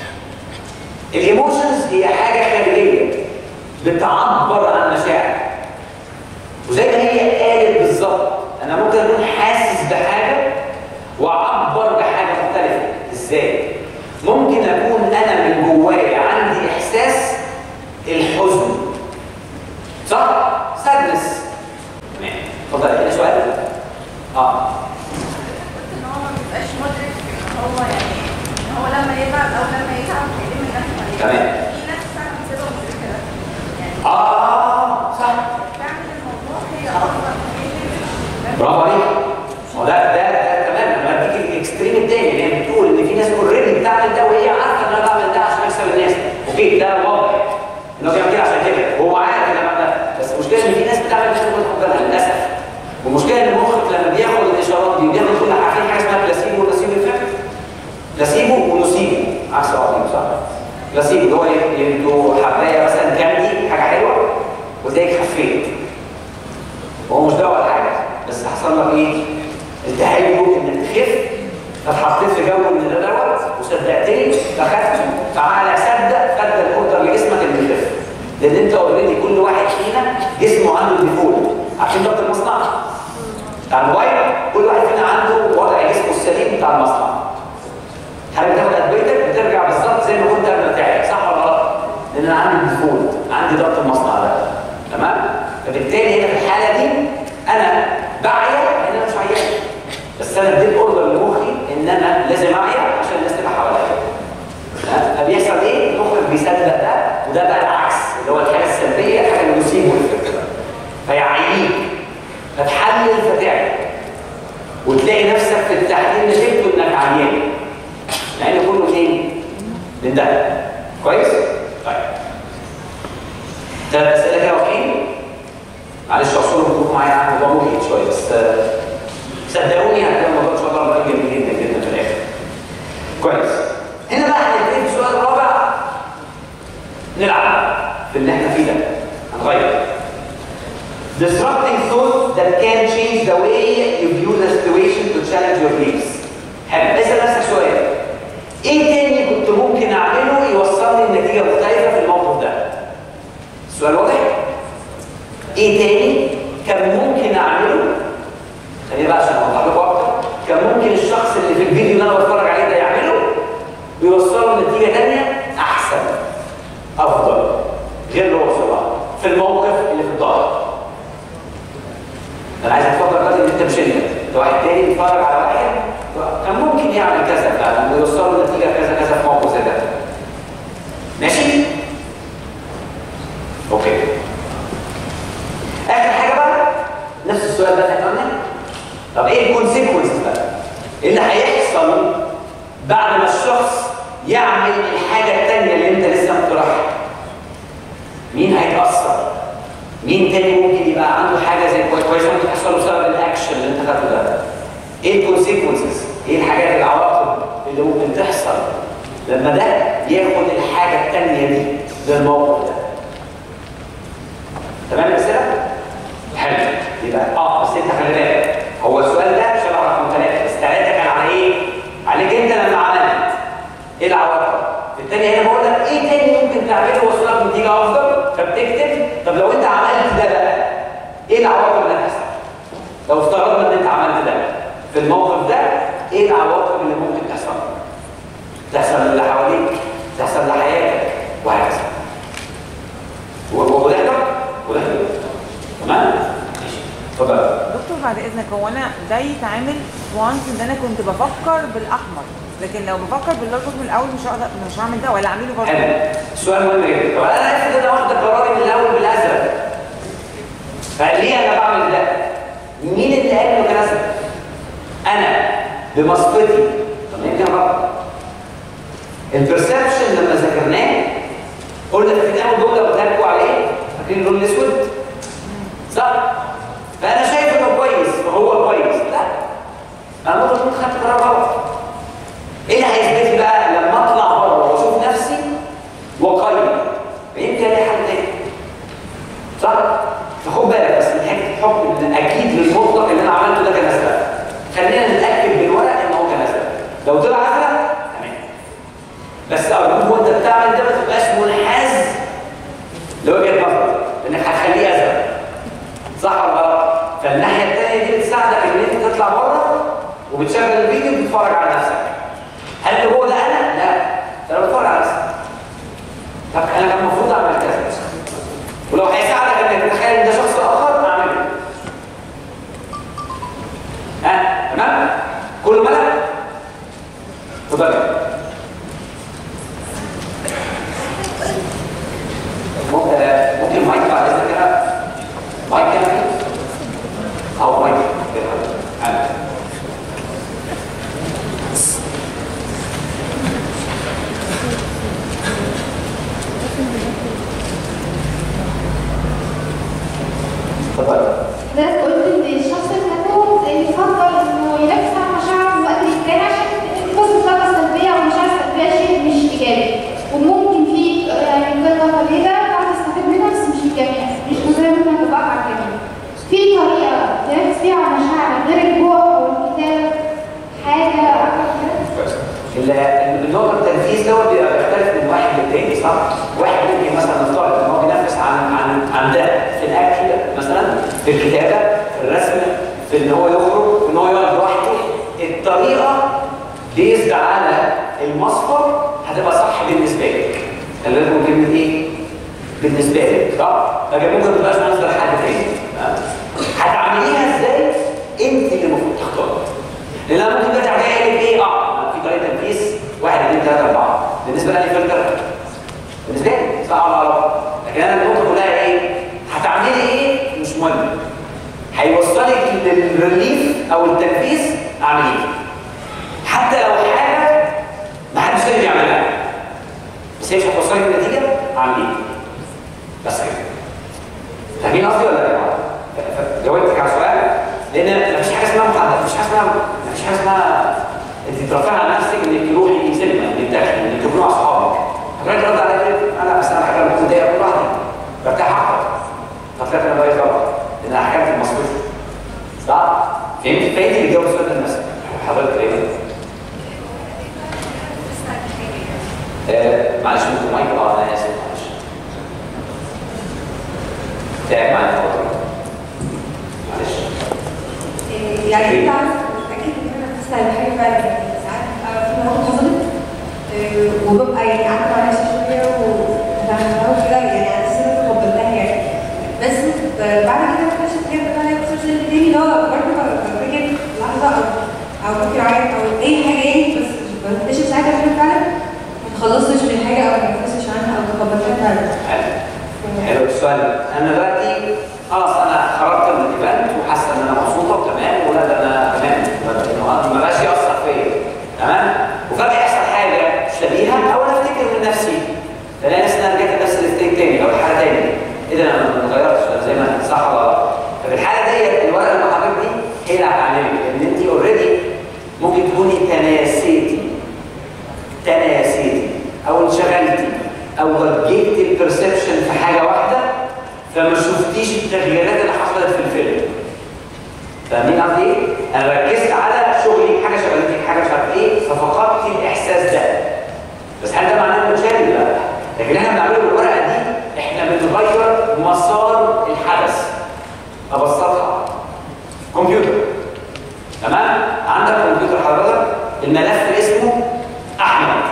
الايموشنز هي حاجه خارجيه بتعبر عن مشاعر وزي ما هي قالت بالظبط انا ممكن اكون حاسس بحاجه واعبر بحاجه مختلفه ازاي ممكن اكون انا من جوايا عندي احساس الحزن صح سادنس تمام اتفضل كده سؤال اه ان هو ما بيبقاش مدرك ان هو يعني ان هو لما يتعب او لما يتعب هيلم النفس عليه تمام. في ناس فعلا بتبقى مدركه ده يعني اه صح بتعمل الموضوع هي اصلا هي برافو عليك هو ده ده ده تمام انا بديك الاكستريم التاني اللي هي بتقول ان في ناس اوريدي بتعمل ده وهي عارفه ان انا بعمل ده عشان اكسب الناس اوكي ده واضح ان هو بيعمل كده عشان كده هو عارف ان انا بعمل ده بس المشكله ان في ناس بتعمل ده من غير بالها للاسف والمشكله ان المخ لما بياخد الاشارات دي بياخد كل عارفين حاجه اسمها بلاسيبو ونسيبو افكت بلاسيبو ونسيبو عكس بعضهم صح بلاسيبو اللي هو يدوا حبايه مثلا كاندي حاجه حلوه وتلاقيك خفيت هو مش دواء ولا حاجه بس حصل لك ايه؟ التهيؤ انك تخف فاتحطيت في جو ان ده دواء وصدقتني فخدت فعقلك صدق فدى الاوردر لجسمك انه يخف لان انت اوريدي كل واحد فينا جسمه عنده الديفولت عارفين ضبط المصنع بتاع الموبايل كل واحد فينا عنده وضع جسمه السليم بتاع المصنع حضرتك تاخد ادويتك بترجع بالظبط زي ما كنت قبل ما تعمل صح ولا غلط؟ لان انا عندي الديفولت عندي ضبط المصنع ده تمام؟ فبالتالي هنا في الحاله دي انا بعيا ان انا مش عيان بس انا اديت اوردر لمخي ان انا لازم اعيا عشان الناس تبقى حواليا ها؟ فبيحصل ايه؟ مخك بيصدق ده وده بقى العكس اللي هو الحاجه السلبيه الحاجه اللي يصيبه الفكره فيعييك فتحلل فتعب وتلاقي نفسك في التحليل نتيجته انك عيان مع ان كله فين؟ من ده كويس؟ طيب ثلاث اسئله كده واقفين معلش اعذروا خدوكم معايا عن الموضوع ممكن شويه بس آه، صدقوني هتلاقي الموضوع ان شاء الله مهم جدا جدا جدا في الاخر كويس هنا بقى هنبتدي في السؤال الرابع نلعب في اللي احنا فيه ده هنغير Disrupting thoughts that can change the way you view the situation to challenge your beliefs. حلو اسال نفسك سؤال ايه تاني كنت ممكن اعمله يوصلني لنتيجه مختلفه في الموقف ده؟ السؤال واضح؟ ايه تاني كان ممكن اعمله؟ خليني بقى عشان اوضح لكم اكتر كان ممكن الشخص اللي في الفيديو اللي انا بتفرج عليه ده يعمله ويوصله لنتيجه تانيه احسن افضل غير اللي هو وصلها في الموقف اللي في الظهر انا عايز اتفضل دلوقتي ان انت مش انت ده واحد تاني بيتفرج على واحد كان ممكن يعمل كذا فعلا ويوصل له نتيجه كذا كذا في موقف زي ده ماشي اوكي اخر حاجه بقى نفس السؤال ده اللي احنا قلنا طب ايه مين تاني ممكن يبقى عنده حاجه زي كويس كويس ممكن تحصل له بسبب الاكشن اللي انت خدته ده ايه الكونسيكونسز ايه الحاجات العواقب اللي ممكن تحصل لما ده ياخد الحاجه الثانيه دي للموقف ده تمام الاسئله حلو يبقى اه بس انت خلي بالك هو السؤال ده شبه رقم ثلاثه بس ثلاثه كان على ايه؟ عليك انت لما عملت ايه العواقب؟ الثانيه هنا بقول لك ايه تاني ممكن تعمله وصلك نتيجه افضل فبتكتب طب لو انت عملت ده بقى ايه العواقب اللي هتحصل؟ لو افترضنا ان انت عملت ده في الموقف ده ايه العواقب اللي ممكن تحصل؟ تحصل للي حواليك تحصل لحياتك وهكذا وده وده تمام؟ ماشي اتفضل دكتور بعد اذنك هو انا ده يتعامل وانس ان انا كنت بفكر بالاحمر لكن لو بفكر بالارجل من الاول مش هقدر مش هعمل ده ولا اعمله برضه حلو السؤال مهم جدا طب انا افرض انا واخد قراري من الاول بالازرق فليه انا بعمل ده؟ مين اللي قال انه كان ازرق؟ انا بمصفتي طب يمكن غلط البرسبشن لما ذاكرناه قلنا في اول جمله قلت لكم على ايه؟ فاكرين اللون الاسود؟ صح؟ فانا شايف انه كويس فهو كويس لا انا ممكن اكون خدت قرار غلط ايه اللي هيثبت لي بقى لما اطلع بره واشوف نفسي واقيم يمكن الاقي حل تاني صح؟ فخد بالك بس من حته الحكم ان اكيد للمطلق اللي انا عملته ده كان ازرق خلينا نتاكد بالورق ان هو كان ازرق لو طلع ازرق تمام بس ارجوك وانت بتعمل ده ما تبقاش منحاز لوجهه نظرك لانك هتخليه ازرق صح ولا غلط؟ فالناحيه الثانيه دي بتساعدك ان انت تطلع بره وبتشغل الفيديو وتتفرج على نفسك هل اللي هو ده انا؟ لا ده انا بتفرج على نفسي طب انا كان المفروض اعمل كذا ولو هيساعدك انك تتخيل ان ده شخص اخر اعمله ها تمام؟ كله ملك؟ اتفضل ممكن مايك بعد اذنك كده مايك كده او مايك كده انا اتفضل ده قلت ان الشخص المكتوب يفضل انه ينفس عن مشاعره في الوقت التاني عشان انفاس الطاقه السلبيه او المشاعر السلبيه شيء مش ايجابي وممكن في يعني قطعه قليله بعد تستفيد منها بس مش الجميع مش نظريه ممكن تبقى على الجميع في طريقه تنفس فيها عن مشاعرك غير الجوع او الكتابه حاجه اكتر كده ال- النوع التنفيذ دوت بيبقى بيختلف من واحد للتاني صح؟ واحد ممكن مثلا نفترض ان هو بينفس عن عن عن ده في الاكل مثلا في الكتابه في الرسم في ان هو يخرج في ان هو يقعد لوحده الطريقه بيزد على المصفر هتبقى صح بالنسبه لك خلي بالكم كلمه ايه؟ بالنسبه لك صح؟ لكن ممكن تبقاش مناسبه لحد تاني تمام؟ هتعمليها ازاي؟ انت اللي المفروض تختاري لان انا ممكن دلوقتي اعمل ايه ايه اه في طريقه تنفيذ واحد اثنين ثلاثه اربعه بالنسبه لي فلتر بالنسبه لي صح ولا غلط لكن انا النقطه كلها ايه هتعملي ايه مش مهم هيوصلك للريليف او التنفيذ اعمليه حتى لو حاجه ما حدش تاني بيعملها بس هي مش هتوصلك للنتيجه اعمليه بس كده فاهمين قصدي ولا لا؟ ف- ف- جاوبتك على السؤال لان مفيش حاجه اسمها محدد مفيش حاجه اسمها مفيش حاجه اسمها انت ترفعي على نفسك انك تروحي سينما انك تاكلي انك تروحي مع اصحابك الراجل رد عليا كده انا بس انا حاجه بكون ضايق كل واحد برتاح اكتر فطلعت انا بقيت غلط لان انا حكمت المصروف صح؟ فهمت؟ فهمت اللي جاوب السؤال ده لنفسك حضرتك ايه؟ آه، معلش ممكن مايك اه انا اسف معلش تعب معايا فتره معلش يعني انت عارف اكيد ان انا بتسال حاجه فعلا يعني ساعات ببقى في مواقف حصلت آه، وببقى يعني قعدت مع نفسي شويه وفهمتها كده يعني على اساس ان انا تقبلتها يعني بس ب- بعد كده بكتشف كده ان انا بكتشف ان تاني اللي هو برضه بفتكر لحظه او او ممكن اعيط او اي حاجه يعني بس بكتشف ساعتها ان انا فعلا ما اتخلصتش من حاجه او ما اتنفستش عنها او تقبلتها فعلا حلو حلو السؤال انا دلوقتي خلاص انا خرجت من الايفنت وحاسه ان انا مبسوطه وتمام ولا ده انا تمام إنه ما بقاش ياثر فيا تمام وفجاه يحصل حاجه شبيهه او انا افتكر من نفسي الاقي نفسي ان انا رجعت لنفس الافتكار تاني او حاجه تاني ايه ده انا ما اتغيرتش أنا زي ما انا ممكن تكوني تناسيتي تناسيتي او انشغلتي او وجهت البرسبشن في حاجه واحده فما شفتيش التغييرات اللي حصلت في الفيلم فاهمين قصدي ايه؟ انا ركزت على شغلي حاجه شغلتي حاجه مش عارف ايه ففقدت الاحساس ده بس هل ده معناه انه مشاكل؟ لا لكن اللي احنا بنعمله بالورقه دي احنا بنغير مسار الحدث ابسطها كمبيوتر تمام عندك كمبيوتر حضرتك الملف اسمه احمد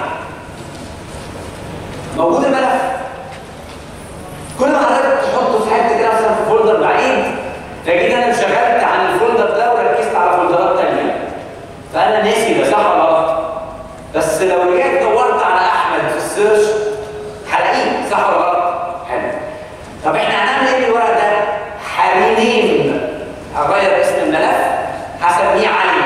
موجود الملف كل ما حضرتك تحطه في حته كده مثلا في فولدر بعيد فجيت انا انشغلت عن الفولدر ده وركزت على فولدرات ثانيه فانا ناسي ده صح ولا غلط بس لو رجعت دورت على احمد في السيرش هلاقيه صح ولا غلط حلو طب احنا هنعمل ايه بالورق ده هرينيم هغير اسم الملف هسميه علي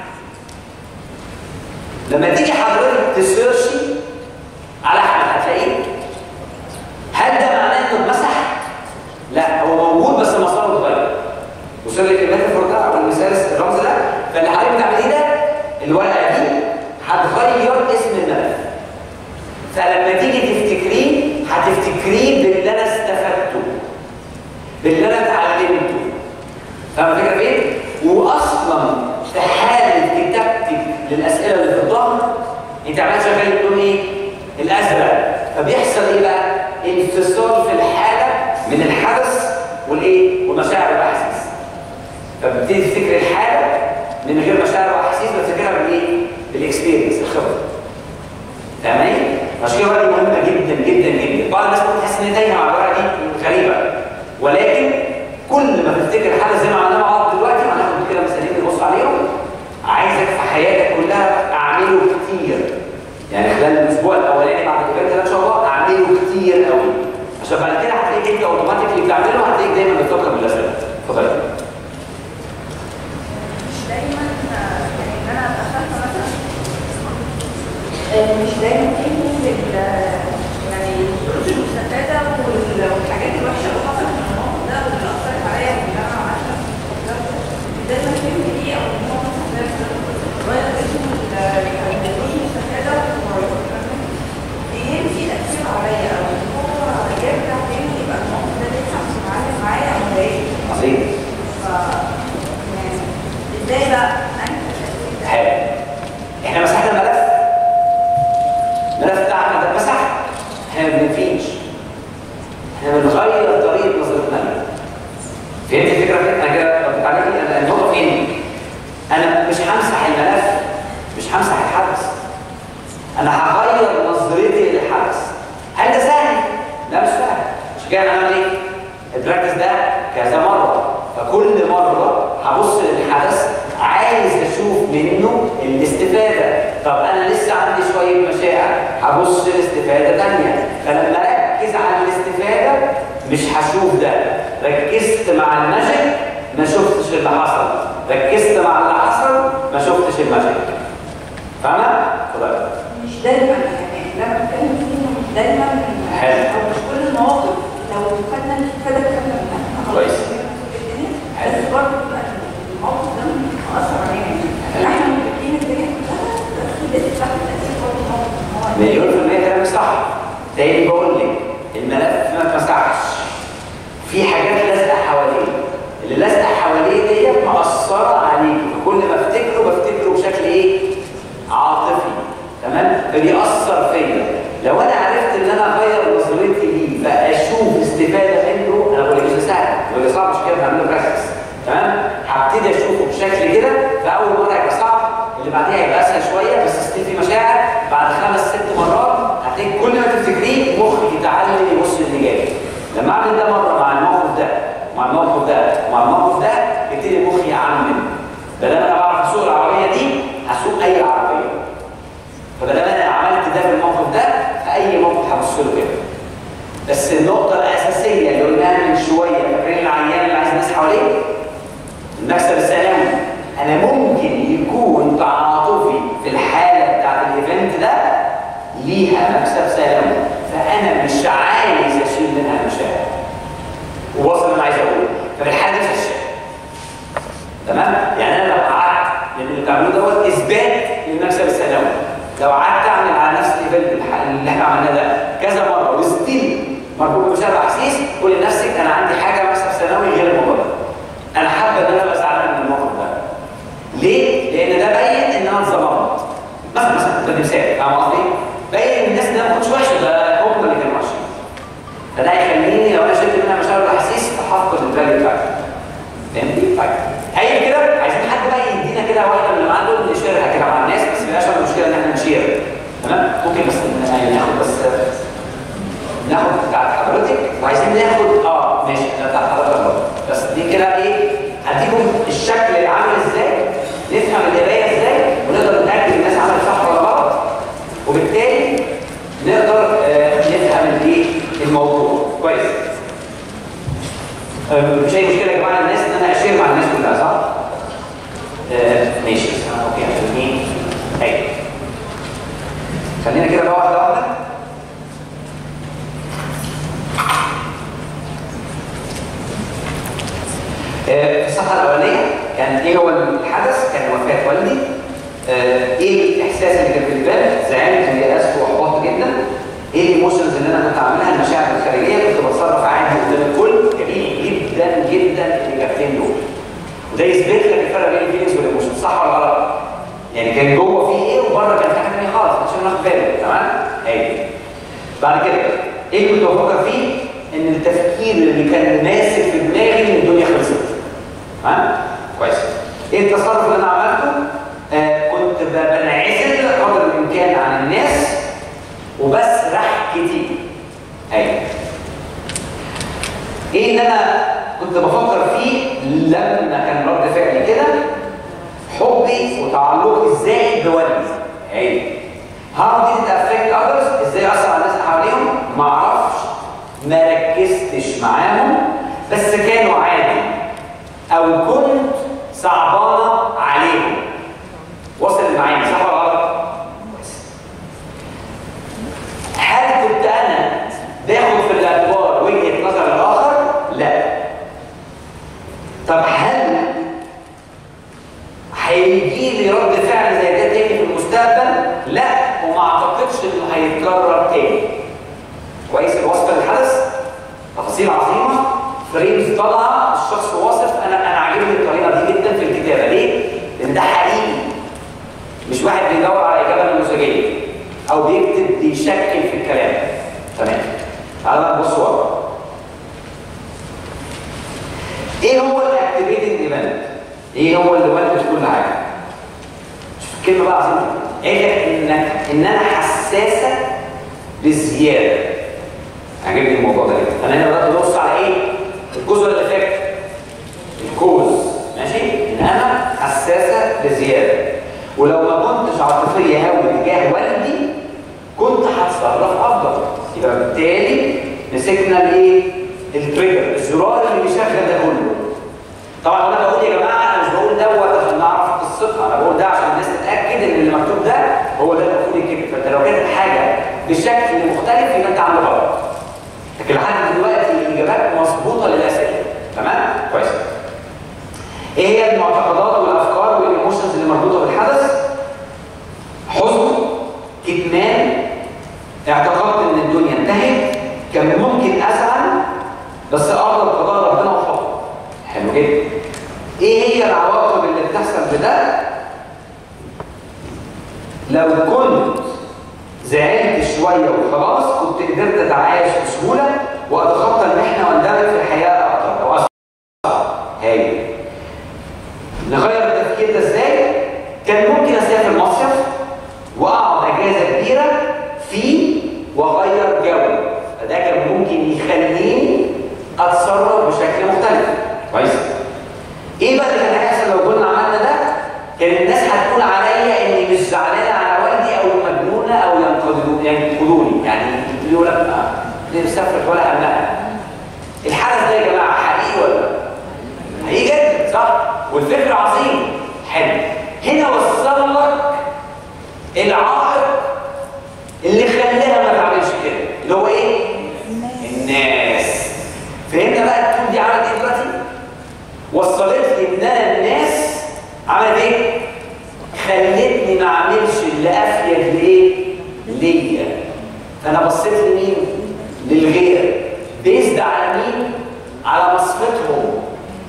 لما تيجي حضرتك تسيرشي على احمد هتلاقيه هل ده معناه انه اتمسح؟ لا هو موجود بس مساره اتغير وصل لك الميتافور ده او المثال الرمز ده فاللي حضرتك بتعمليه ده الورقه دي هتغير اسم الملف فلما تيجي تفتكريه هتفتكريه باللي انا استفدته باللي انا اتعلمته فاهم الفكره فين؟ واصلا في حاله كتابتك للاسئله اللي في الظهر انت عمال شغال اللون ايه؟ الازرق فبيحصل ايه بقى؟ انفصال في الحاله من الحدث والايه؟ والمشاعر والاحاسيس فبتبتدي تفتكر الحاله من غير مشاعر واحاسيس بتفتكرها بالايه؟ بالاكسبيرينس الخبره فاهمين؟ عشان كده الورقه دي مهمه جدا جدا جدا بعض الناس ممكن تحس ان هي تايهه مع الورقه دي غريبه ولكن كل ما تفتكر حاجه زي ما عملناها مع بعض دلوقتي هناخد كده مثالين نبص عليهم عايزك في حياتك كلها اعمله كتير يعني خلال الاسبوع الاولاني بعد الايفنت ده ان شاء الله اعمله كتير قوي عشان بعد كده هتلاقيك انت اوتوماتيكلي بتعمله هتلاقيك دايما بتفكر بالاسئله اتفضل مش دايما آه، يعني ان انا ابقى فاهمه مثلا آه، مش دايما في كل ال- يعني الدروس المستفاده وال- والحاجات الوحشه اللي حصلت في الموقف ده واللي اثرت عليا في اللي انا عملته مش دايما فهمت ايه او ان هو مثلا ده غير اسم ال- الدروس المستفاده يمشي تاثير عليا او ان هو يرجع تاني يبقى الموقف ده لسه مش معلم معايا او مضايقني عظيم ف يعني ازاي بقى انت التأثير ده؟ حلو احنا مسحنا الملف الملف بتاعنا ده اتمسح احنا ما بننفيش احنا بنغير طريقه نظرتنا له فهمت الفكره فين؟ انا كده رديت عليكي انا النقطه فين؟ انا مش همسح الملف مش همسح الحدث انا هغير نظرتي للحدث هل ده سهل؟ لا مش سهل مش كده هنعمل ايه؟ البراكتس ده كذا مره فكل مره هبص للحدث عايز اشوف منه الاستفاده طب انا لسه عندي شويه مشاعر هبص لاستفاده ثانيه فلما اركز على الاستفاده مش هشوف ده ركزت مع الماجيك ما شفتش اللي حصل ركزت مع اللي حصل ما شفتش الماجيك فاهمه؟ اتفضل مش دايما يعني لما بتكلم فيه مش دايما حلو. او مش كل المواقف لو خدنا الاستفاده خدنا منها كويس. حلو. بس برضه بيبقى الموقف ده مأثر علينا حلو. احنا مدركين الدنيا كلها بس لسه تحت تاثير برضه الموقف إن هو مليون في المية كلامك صح تاني بقول لك الملف ما اتمسحش في حاجات لازقه حواليه اللي لازقه حواليه ديت مأثرة عليك كل ما افتكره بفتكره بشكل ايه؟ عاطفي تمام؟ فبيأثر فيا لو انا عرفت ان انا اغير نظرتي ليه فاشوف استفاده منه انا بقول لك مش سهل بقول لك صعب مش كده هعمله براكتس تمام؟ هبتدي اشوفه بشكل كده فاول مره هيبقى صعب اللي بعديها هيبقى اسهل شويه بس ستيل في مشاعر بعد خمس ست مرات هتلاقي كل ما تفتكريه مخك يتعلم يبص اللي جاي لما اعمل ده مره مع الموقف ده مع الموقف ده مع الموقف ده يبتدي مخي يعمم بدل ما انا بعرف اسوق العربيه دي هسوق اي عربيه فبدل ما انا عملت ده في الموقف ده في اي موقف هبص له كده بس النقطه الاساسيه اللي قلناها من شويه فاكرين العيان اللي عايز ناس حواليه المكسب السلامي انا ممكن يكون تعاطفي في الحاله بتاعت الايفنت ده ليها مكسب سلامي فانا مش عايز اشيل منها المشاعر وواصل اللي انا عايز اقوله ففي الحاله دي مش هشيل تمام يعني انا لو قعدت لان اللي بتعملوه دوت اثبات لو قعدت اعمل على نفس الايفنت الح- اللي احنا عملناه ده كذا مره وستيل مربوط بمشاعر احاسيس قول لنفسك انا عندي حاجه مثلا في ثانوي غير الموضوع ده انا حابه ان انا ابقى زعلان من الموقف ده ليه؟ لان ده باين ان انا اتظلمت مثلا مثلا ده مثال فاهم قصدي؟ باين ان الناس ده ما كنتش وحشه ده هم اللي كانوا وحشين فده هيخليني لو انا شلت منها مشاعر واحاسيس احقق الفاليو بتاعتي فهمتي؟ طيب هي كده عايزين حد بقى يدينا كده واحده من اللي معاه دول نشيرها كده مع الناس بس ما يبقاش عندنا مشكله ان احنا نشير تمام؟ ممكن بس ن- يعني ناخد بس ناخد بتاعت حضرتك وعايزين ناخد اه ماشي ده بتاعت حضرتك برضه بس دي كده ايه هديكم الشكل عامل ازاي نفهم القرايه ازاي ونقدر نتاكد الناس عملت صح ولا غلط وبالتالي نقدر آه، نفهم الايه الموضوع كويس آه، مش اي مشكله يا جماعه الناس ان انا اشير مع الناس كلها صح؟ آه، ماشي آه، اوكي عشان ايه؟ ايوه خلينا كده بقى واحده واحده آه، في الصفحه الاولانيه كان ايه هو الحدث؟ كان وفاه والدي آه، ايه الاحساس اللي كان في البال؟ زعلت ويأست واحبطت جدا ايه الايموشنز اللي انا كنت عاملها المشاعر الخارجيه كنت بتصرف عادي قدام الكل جميل جدا جدا الاجابتين دول وده يثبت لك الفرق بين الفيلينجز والايموشنز صح ولا غلط؟ يعني كان جوه فيه ايه وبره كان في حاجه ثانيه خالص عشان ناخد بالك تمام؟ ايوه بعد كده ايه اللي كنت بفكر فيه؟ ان التفكير اللي كان ماسك في دماغي ان الدنيا خلصت تمام؟ كويس ايه التصرف اللي انا عملته؟ آه كنت ب- بنعزل قدر الامكان عن الناس وبسرح كتير ايوه ايه اللي انا كنت بفكر فيه لما كان رد فعلي كده حبي وتعلقي ازاي بوالدي ايوه how did it affect others ازاي اثر على الناس اللي حواليهم ما اعرفش ما ركزتش معاهم بس كانوا عادي او كنت صعبانه عليهم وصل معايا صح ولا غلط كويس. هل كنت انا باخد في الاعتبار وجهه نظر الاخر لا طب هل هيجي لي رد فعل زي ده تاني في المستقبل لا وما اعتقدش انه هيتكرر تاني كويس الوصف الحدث تفاصيل عظيمه فريمز طالعه الشخص واصف انا انا عاجبني الطريقه دي جدا في الكتابه ليه؟ لان ده حقيقي مش واحد بيدور على اجابه نموذجيه او بيكتب بيشكل في الكلام تمام تعالى بقى نبص ورا ايه هو الاكتيفيتنج ايفنت؟ ايه هو اللي ولد كل حاجه؟ شوف كلمه بقى عظيمه ايه انك ان انا حساسه بزياده عجبني الموضوع ده جدا انا هنا بدات ابص على ايه؟ الجزء اللي فات الكوز ماشي؟ ان انا حساسه بزياده ولو ما كنتش عاطفيه قوي تجاه والدي كنت هتصرف افضل يبقى بالتالي مسكنا الايه؟ التريجر الزرار اللي بيشغل ده كله طبعا وانا بقول يا جماعه انا مش بقول دوت عشان نعرف قصتها انا بقول ده عشان الناس تتاكد ان اللي مكتوب ده هو ده المفروض يتكتب فانت لو كاتب حاجه بشكل مختلف يبقى انت عامل غلط لكن لحد دلوقتي الاجابات مظبوطه للاسئله تمام كويس ايه هي المعتقدات والافكار والايموشنز اللي مربوطه بالحدث حزن كتمان اعتقدت ان الدنيا انتهت كان ممكن ازعل بس ارضى بقضاء ربنا وحكمه حلو جدا ايه هي العواقب اللي بتحصل بده لو كنت زعلت شويه وخلاص كنت قدرت اتعايش بسهوله واتخطى المحنه واندمج في الحياه اكتر او اسرع هايل نغير التفكير ده ازاي كان ممكن اسافر مصيف واقعد اجازه كبيره فيه واغير جو فده كان ممكن يخليني اتصرف بشكل مختلف كويس ايه بقى اللي كان هيحصل لو كنا عملنا ده كان الناس هتقول عليا اني مش زعلانه على والدي او مجنونه او ينقضوا- ينقضوني يعني يقول لك آه، دي مسافرت ولا همها الحدث ده يا جماعه حقيقي ولا لا؟ حقيقي جدا صح والفكر عظيم حلو هنا وصل لك العائق اللي خلاها ما تعملش كده اللي هو ايه الناس فهمنا بقى التون دي عملت ايه دلوقتي وصلت لي ان انا الناس عملت ايه خلتني ما اعملش اللي افيد لايه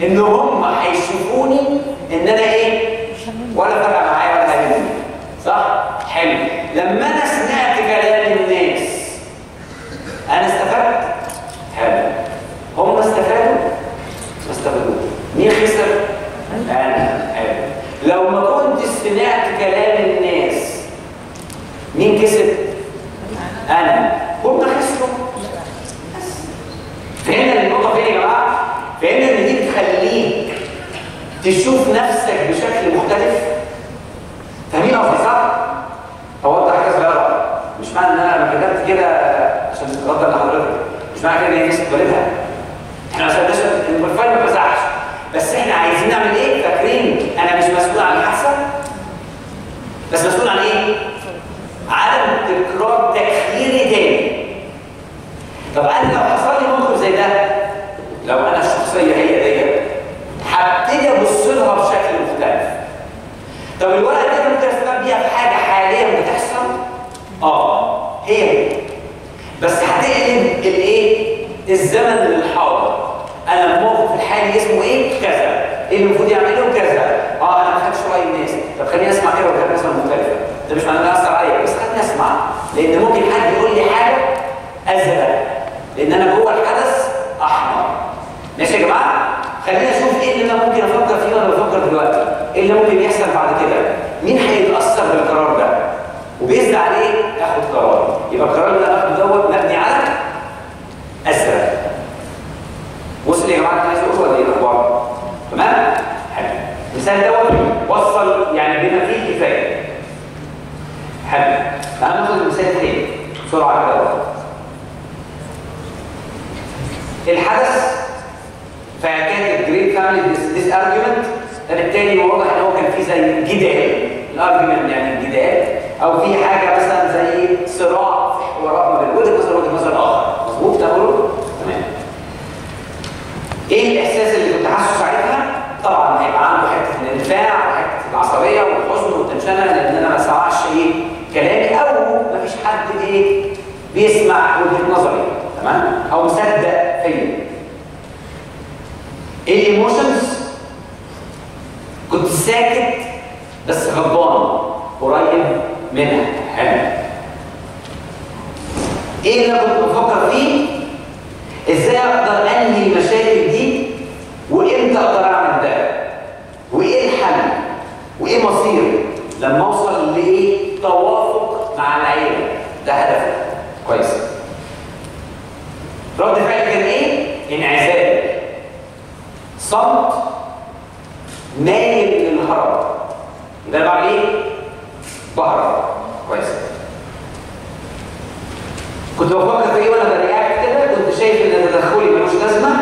ان هم هيشوفوني ان انا ايه ولا فرق معايا ولا هيجي صح حلو لما انا سمعت كلام الناس انا استفدت حلو هم استفادوا ما استفادوا مين خسر انا حلو لو ما كنت سمعت كلام الناس مين كسب انا هم خسروا بس. فهمنا النقطه فين يا جماعه فهمنا ان دي بتخليك تشوف نفسك بشكل مختلف فاهمين قصدي صح اوضح حاجه صغيره مش معنى ان انا لما كتبت كده عشان اتفضل لحضرتك مش معنى كده ان هي الناس تقبلها احنا عشان ده البروفايل ما بزعش بس احنا عايزين نعمل ايه فاكرين انا مش مسؤول عن الحادثه بس مسؤول عن ايه عدم تكرار تكريري تاني طب انا لو حصل لي موقف زي ده لو انا الشخصيه هي ديت هبتدي ابص لها بشكل مختلف طب الورقه دي ممكن استفاد بيها في حاجه حاليا بتحصل اه هي هي بس هتقلب الايه الزمن للحاضر انا الموقف الحالي اسمه ايه كذا ايه اللي المفروض يعمله كذا اه انا ما خدتش راي الناس طب خليني اسمع كده وكده اسمع مختلفه ده مش معناه ان اثر عليا بس خليني اسمع لان ممكن حد يقول لي حاجه ازرق لان انا جوه الحدث احمر ماشي يا جماعه خلينا نشوف ايه اللي انا ممكن افكر فيه وانا بفكر دلوقتي ايه اللي ممكن يحصل بعد كده مين هيتاثر بالقرار ده وباذن عليه اخد قرار يبقى القرار اللي انا اخده دوت مبني على ازرق وصل يا جماعه عايز اقول ولا ايه الاخبار تمام حلو المثال دوت وصل يعني بما فيه كفايه حلو تعالوا ناخد المثال الثاني بسرعه كده بقى. الحدث فكانت جريت فاميلي ديس ارجيومنت فبالتالي واضح ان هو كان في زي جدال الارجيومنت يعني الجدال او في حاجه مثلا زي صراع في حوارات ما بين وجهه نظر وجهه نظر اخر مظبوط ده كله تمام ايه الاحساس اللي كنت حاسه ساعتها طبعا هيبقى عنده حته الانفاع وحته العصبيه والحزن والتنشنه لان انا ما سمعش ايه كلامي او ما فيش حد ايه بيسمع وجهه نظري تمام او مصدق فيا ايه الايموشنز كنت ساكت بس غضبان قريب منها حلو ايه اللي انا كنت بفكر فيه ازاي اقدر انهي المشاكل دي وامتى اقدر اعمل ده وايه الحل وايه مصيري لما اوصل لايه توافق مع العيله ده هدفي كويس رد فعل كان ايه انعزال صمت مايل للهرب يبقى أنا بعمل ايه بهرب كويس كنت بفكر في ايه وانا برياكت كده كنت شايف ان تدخلي ملوش لازمه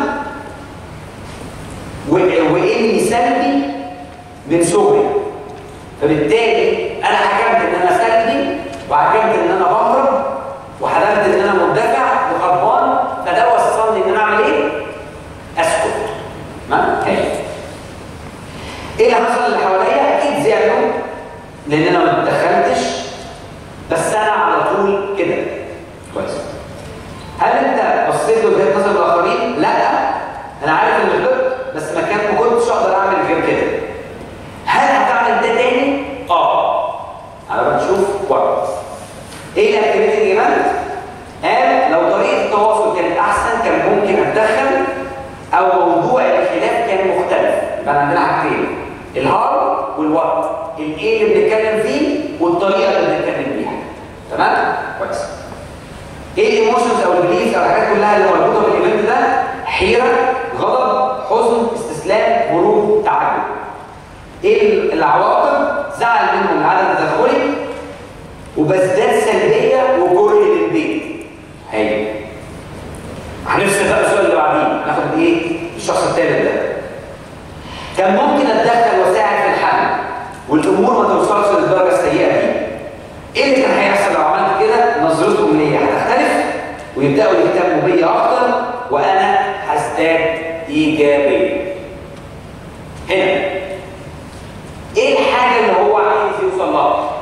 و- واني سلبي من صغري فبالتالي انا حكمت ان انا سلبي وحكمت ان انا بهرب وحكمت ان انا مندفع وغضبان فده وصلني ان انا اعمل ايه؟ اسكت تمام؟ حلو ايه اللي حصل اللي حواليا؟ اكيد زعلوا لان انا ما اتدخلتش بس انا على طول كده كويس هل انت بصيت لوجهه نظر الاخرين؟ لا انا عارف ان غلطت بس ما كان ما كنتش اقدر اعمل غير كده هل هتعمل ده تاني؟ اه على ما نشوف وقت ايه الاكتيفيتي ايفنت؟ قال لو طريقه التواصل كانت احسن كان ممكن اتدخل او موضوع الخلاف كان مختلف يبقى عندنا حاجتين الهارم والوقت الايه اللي بنتكلم فيه والطريقه اللي بنتكلم بيها تمام كويس ايه الايموشنز او البليفز او الحاجات كلها اللي مربوطه بالايفنت ده حيره غضب حزن استسلام هروب تعجب ايه العواقب زعل منهم لعدم تدخلي وبزداد سلبيه وكره للبيت حلو هنفصل بقى السؤال اللي بعديه هناخد ايه الشخص الثالث ده كان ممكن اتدخل واساعد في الحل والامور ما توصلش للدرجه السيئه دي ايه اللي كان هيحصل لو عملت كده نظرتهم ليا هتختلف ويبداوا يهتموا بيا اكتر وانا هزداد ايجابيه هنا ايه الحاجه اللي هو عايز يوصل لها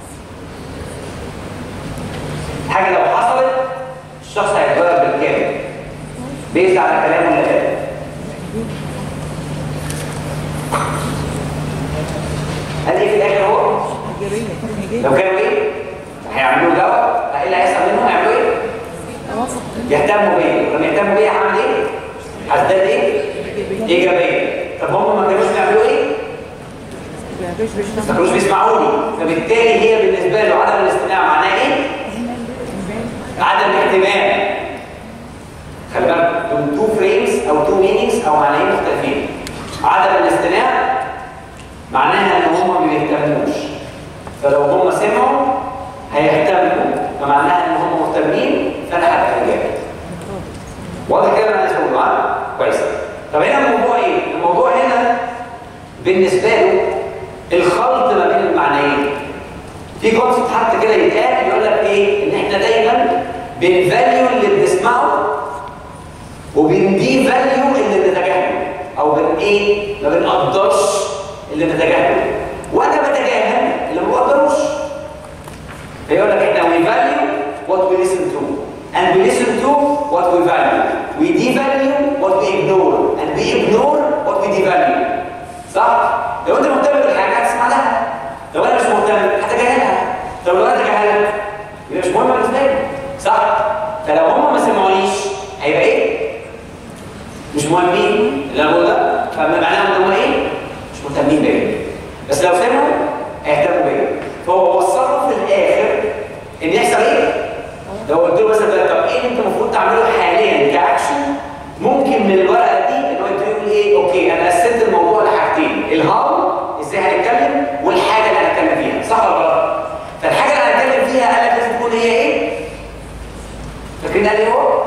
حاجه لو حصلت الشخص هيتغير بالكامل بيزعل على كلامه اللي قاله قال ايه في الاخر هو؟ ايجابيه ايجابيه لو كانوا ايه؟ هيعملوا دواء ايه اللي هيحصل منهم؟ هيعملوا ايه؟ توافق يهتموا بيا لما يهتموا بيا هعمل ايه؟ هزداد ايه؟ ايجابيه طب هم ما كانوش بيعملوا ايه؟ مفيش مش ما كانوش بيسمعوني فبالتالي هي بالنسبه له عدم الاستماع معناه ايه؟ عدم الاهتمام خلي بالك دول تو فريمز او تو مينينجز او معنيين مختلفين عدم الاستماع معناها ان هم ما بيهتموش فلو هم سمعوا هيهتموا فمعناها ان هم مهتمين فانا هبقى ايجابي واضح كده انا عايز اقوله ها؟ كويس طب هنا الموضوع ايه؟ الموضوع هنا بالنسبه له الخلط ما بين المعنيين في كونسبت حتى كده يتقال يقول لك ايه ان احنا دايما بنفاليو اللي بنسمعه وبندي فاليو اللي بنتجاهله او بن ايه ما بنقدرش اللي بنتجاهله وانا بتجاهل اللي ما بقدروش فيقول لك احنا we value what we listen to and we listen to what we value we devalue what we ignore and we ignore what we devalue صح؟ لو انت مهتم بالحاجه هتسمع لها لو انا مش مهتم هتجاهلها طب لو انا تجاهلت يبقى مش مهم بالنسبه لي صح؟ فلو هم ما سمعونيش هيبقى ايه؟ مش مهمين اللي انا بقوله ده فمعناه ان هم ايه؟ مش مهتمين بيا بس لو سمعوا هيهتموا بيا فهو وصله في الاخر ان يحصل ايه؟ لو قلت له مثلا طب ايه اللي انت المفروض تعمله حاليا كاكشن ممكن من الورقه دي ان هو يقول ايه اوكي انا قسمت الموضوع لحاجتين الهاو ازاي هنتكلم والحاجه اللي هنتكلم فيها صح ولا غلط؟ فالحاجه اللي هنتكلم فيها قال لك لازم تكون هي ايه؟ فاكرين قال ايه هو؟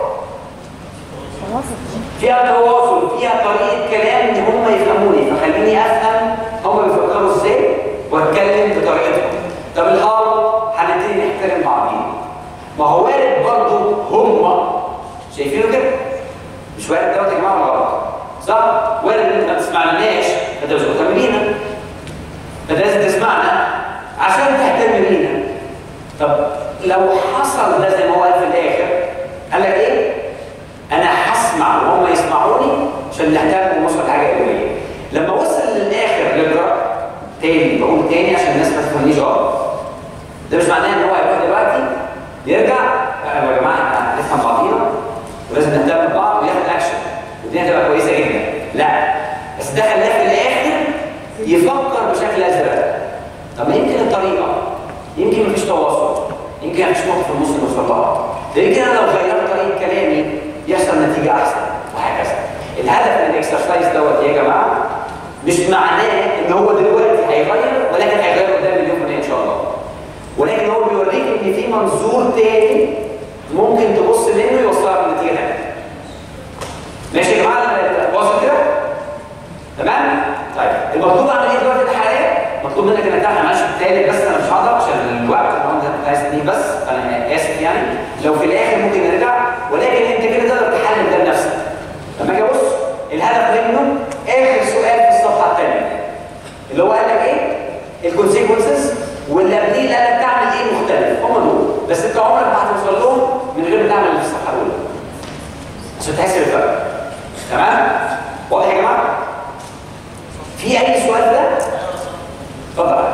توافق فيها تواصل فيها طريقه كلام ان هم يفهموني فخليني افهم هم بيفكروا ازاي واتكلم بطريقتهم طب الهاو هنبتدي نحترم بعضينا ما هو وارد برضه هم شايفينه كده مش وارد دوت يا جماعه ولا غلط صح وارد ان انت ما تسمعناش فانت مش مهتم بينا فانت لازم تسمعنا عشان تهتم بينا طب لو حصل ده زي ما هو قال في الاخر قال لك ايه انا هسمع وهم يسمعوني عشان نهتم ونوصل لحاجه ايجابيه لما وصل للاخر للجرى تاني بقول تاني عشان الناس ما تفهمنيش غلط ده مش معناه ان هو هيروح دلوقتي يرجع لا يا جماعه احنا هنفهم بعضينا ولازم نهتم ببعض وياخد اكشن والدنيا تبقى كويسه جدا لا بس ده خلاه في الاخر يفكر بشكل ازرق طب ما يمكن الطريقه يمكن مفيش تواصل يمكن مفيش نقطه في النص نوصل لها ده يمكن انا لو غيرت طريقه كلامي يحصل نتيجه احسن وهكذا الهدف من الاكسرسايز دوت يا جماعه مش معناه ان هو دلوقتي هيغير ولكن هيغير قدام مليون في المية ان شاء الله ولكن هو بيوريك ان في منظور تاني ممكن تبص منه يوصلك لنتيجه ثانيه ماشي يا جماعه واصل كده تمام طيب المطلوب اعمل ايه دلوقتي ده حاليا مطلوب منك انك تعمل معلش التالت بس انا مش هقدر عشان الوقت انا كنت عايز دي بس انا اسف يعني لو في الاخر ممكن نرجع ولكن انت كده تقدر تحلل ده لنفسك لما اجي ابص الهدف منه اخر سؤال في الصفحه الثانيه اللي هو قال لك ايه الكونسيكونسز واللي قبليه اللي قال لك تعمل ايه مختلف هم دول بس انت عمرك ما هتوصل لهم من غير ما تعمل اللي في الصفحه الاولى عشان تحس بالفرق تمام واضح يا جماعه في اي سؤال ده اتفضل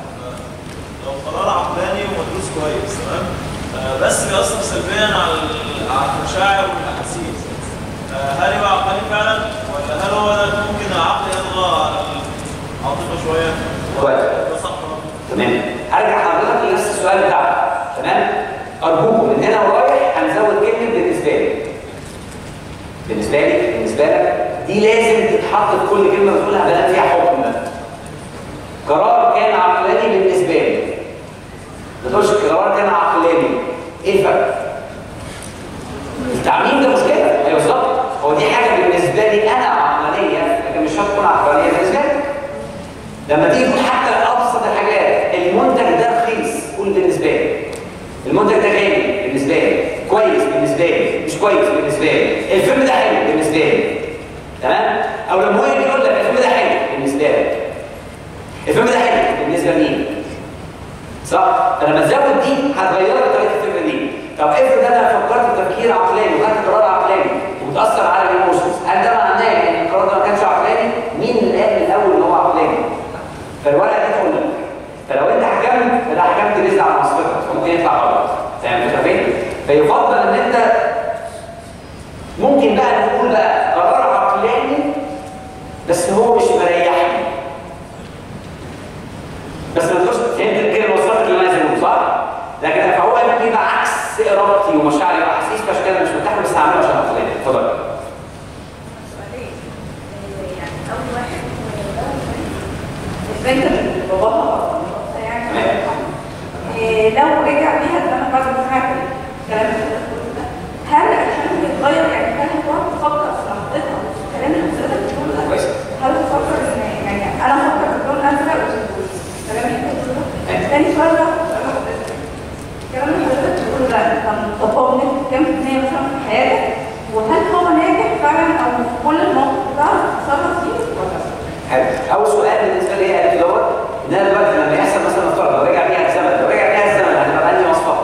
لو قرار عقلاني ومدروس كويس تمام آه، بس بيأثر سلبيا على ال- على المشاعر والاحاسيس آه، هل يبقى عقلاني فعلا ولا هل هو ده ممكن العقل يطغى على العاطفه شويه؟ كويس. ده صح تمام هرجع حضرتك لنفس السؤال بتاعك تمام ارجوكم من هنا ورايح هنزود كلمه بالنسبه لي بالنسبه لي بالنسبه لك دي لازم تتحط في كل كلمه بتقولها بلد فيها حكم قرار كان عقلاني بالنسبه لي ما تقولش قرار كان عقلاني ايه الفرق؟ التعميم ده مشكله ايوه بالظبط هو دي حاجه بالنسبه لي انا عقلانيه لكن مش هتكون عقلانيه بالنسبه لك لما تيجي تقول حتى ابسط الحاجات المنتج ده رخيص قول بالنسبه لي المنتج ده غالي بالنسبه لي كويس بالنسبه لي مش كويس بالنسبه لي الفيلم ده حلو بالنسبه لي تمام او لما هو يجي يقول لك الفيلم ده حلو بالنسبه لك الفيلم ده حلو بالنسبه لمين صح فلما تزود دي هتغير لك طريقه الفكره دي طب افرض انا فكرت تفكير عقلاني وخدت قرار عقلاني ومتاثر على الايموشنز هل ده معناه ان القرار ده ما كانش عقلاني مين اللي قال من الاول ان هو بس هو مش مريحني بس ما تقولش فهمت كده وصلت اللي انا عايز اقوله صح؟ لكن فهو ممكن يبقى عكس ارادتي ومشاعري واحاسيس فعشان كده مش مرتاح بس هعمله عشان اقتنع اتفضل سؤالين آه، يعني اول واحد آه، البنت اللي باباها يعني آه، لو رجع بيها الزمن بعد ما سمعت الكلام اللي حضرتك بتقوله ده هل عشان تتغير يعني هل هتقعد تفكر في لحظتها الكلام اللي حضرتك بتقوله ده كويس هل تفكر ان يعني انا افكر في اللون ازرق والكلام اللي انت بتقوله ده تاني سؤال بقى سؤال حضرتك الكلام اللي حضرتك بتقوله ده كان متطابق بنسبه كام في المية مثلا في حياتك وهل هو ناجح فعلا او في كل المواقف بتعرف تتصرف فيه ولا لا؟ حلو اول سؤال بالنسبه لي قالت دوت ان انا دلوقتي لما يحصل مثلا افترض لو رجع بيها الزمن لو رجع بيها الزمن هتبقى بأنهي مواصفات؟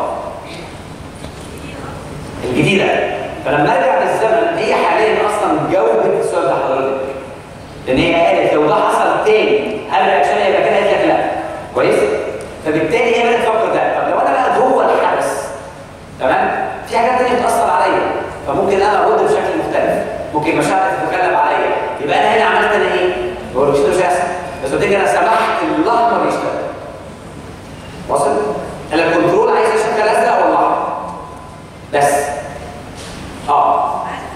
الجديده فلما ارجع بالزمن هي حاليا اصلا جاوبت السؤال ده حضرتك لان هي قالت لو ده حصل تاني هل الرياكشن هيبقى كده قالت لك لا كويس فبالتالي هي بدات تفكر ده طب لو انا بقى جوه الحدث تمام في حاجات تانية بتاثر عليا فممكن انا ارد بشكل مختلف ممكن مشاعري تتغلب عليا يبقى انا هنا عملت انا ايه؟ بقول له مش ده مش هيحصل بس قلت لك انا سمحت الاحمر يشتغل واصل؟ انا الكنترول عايز اشغل ازرق ولا احمر بس اه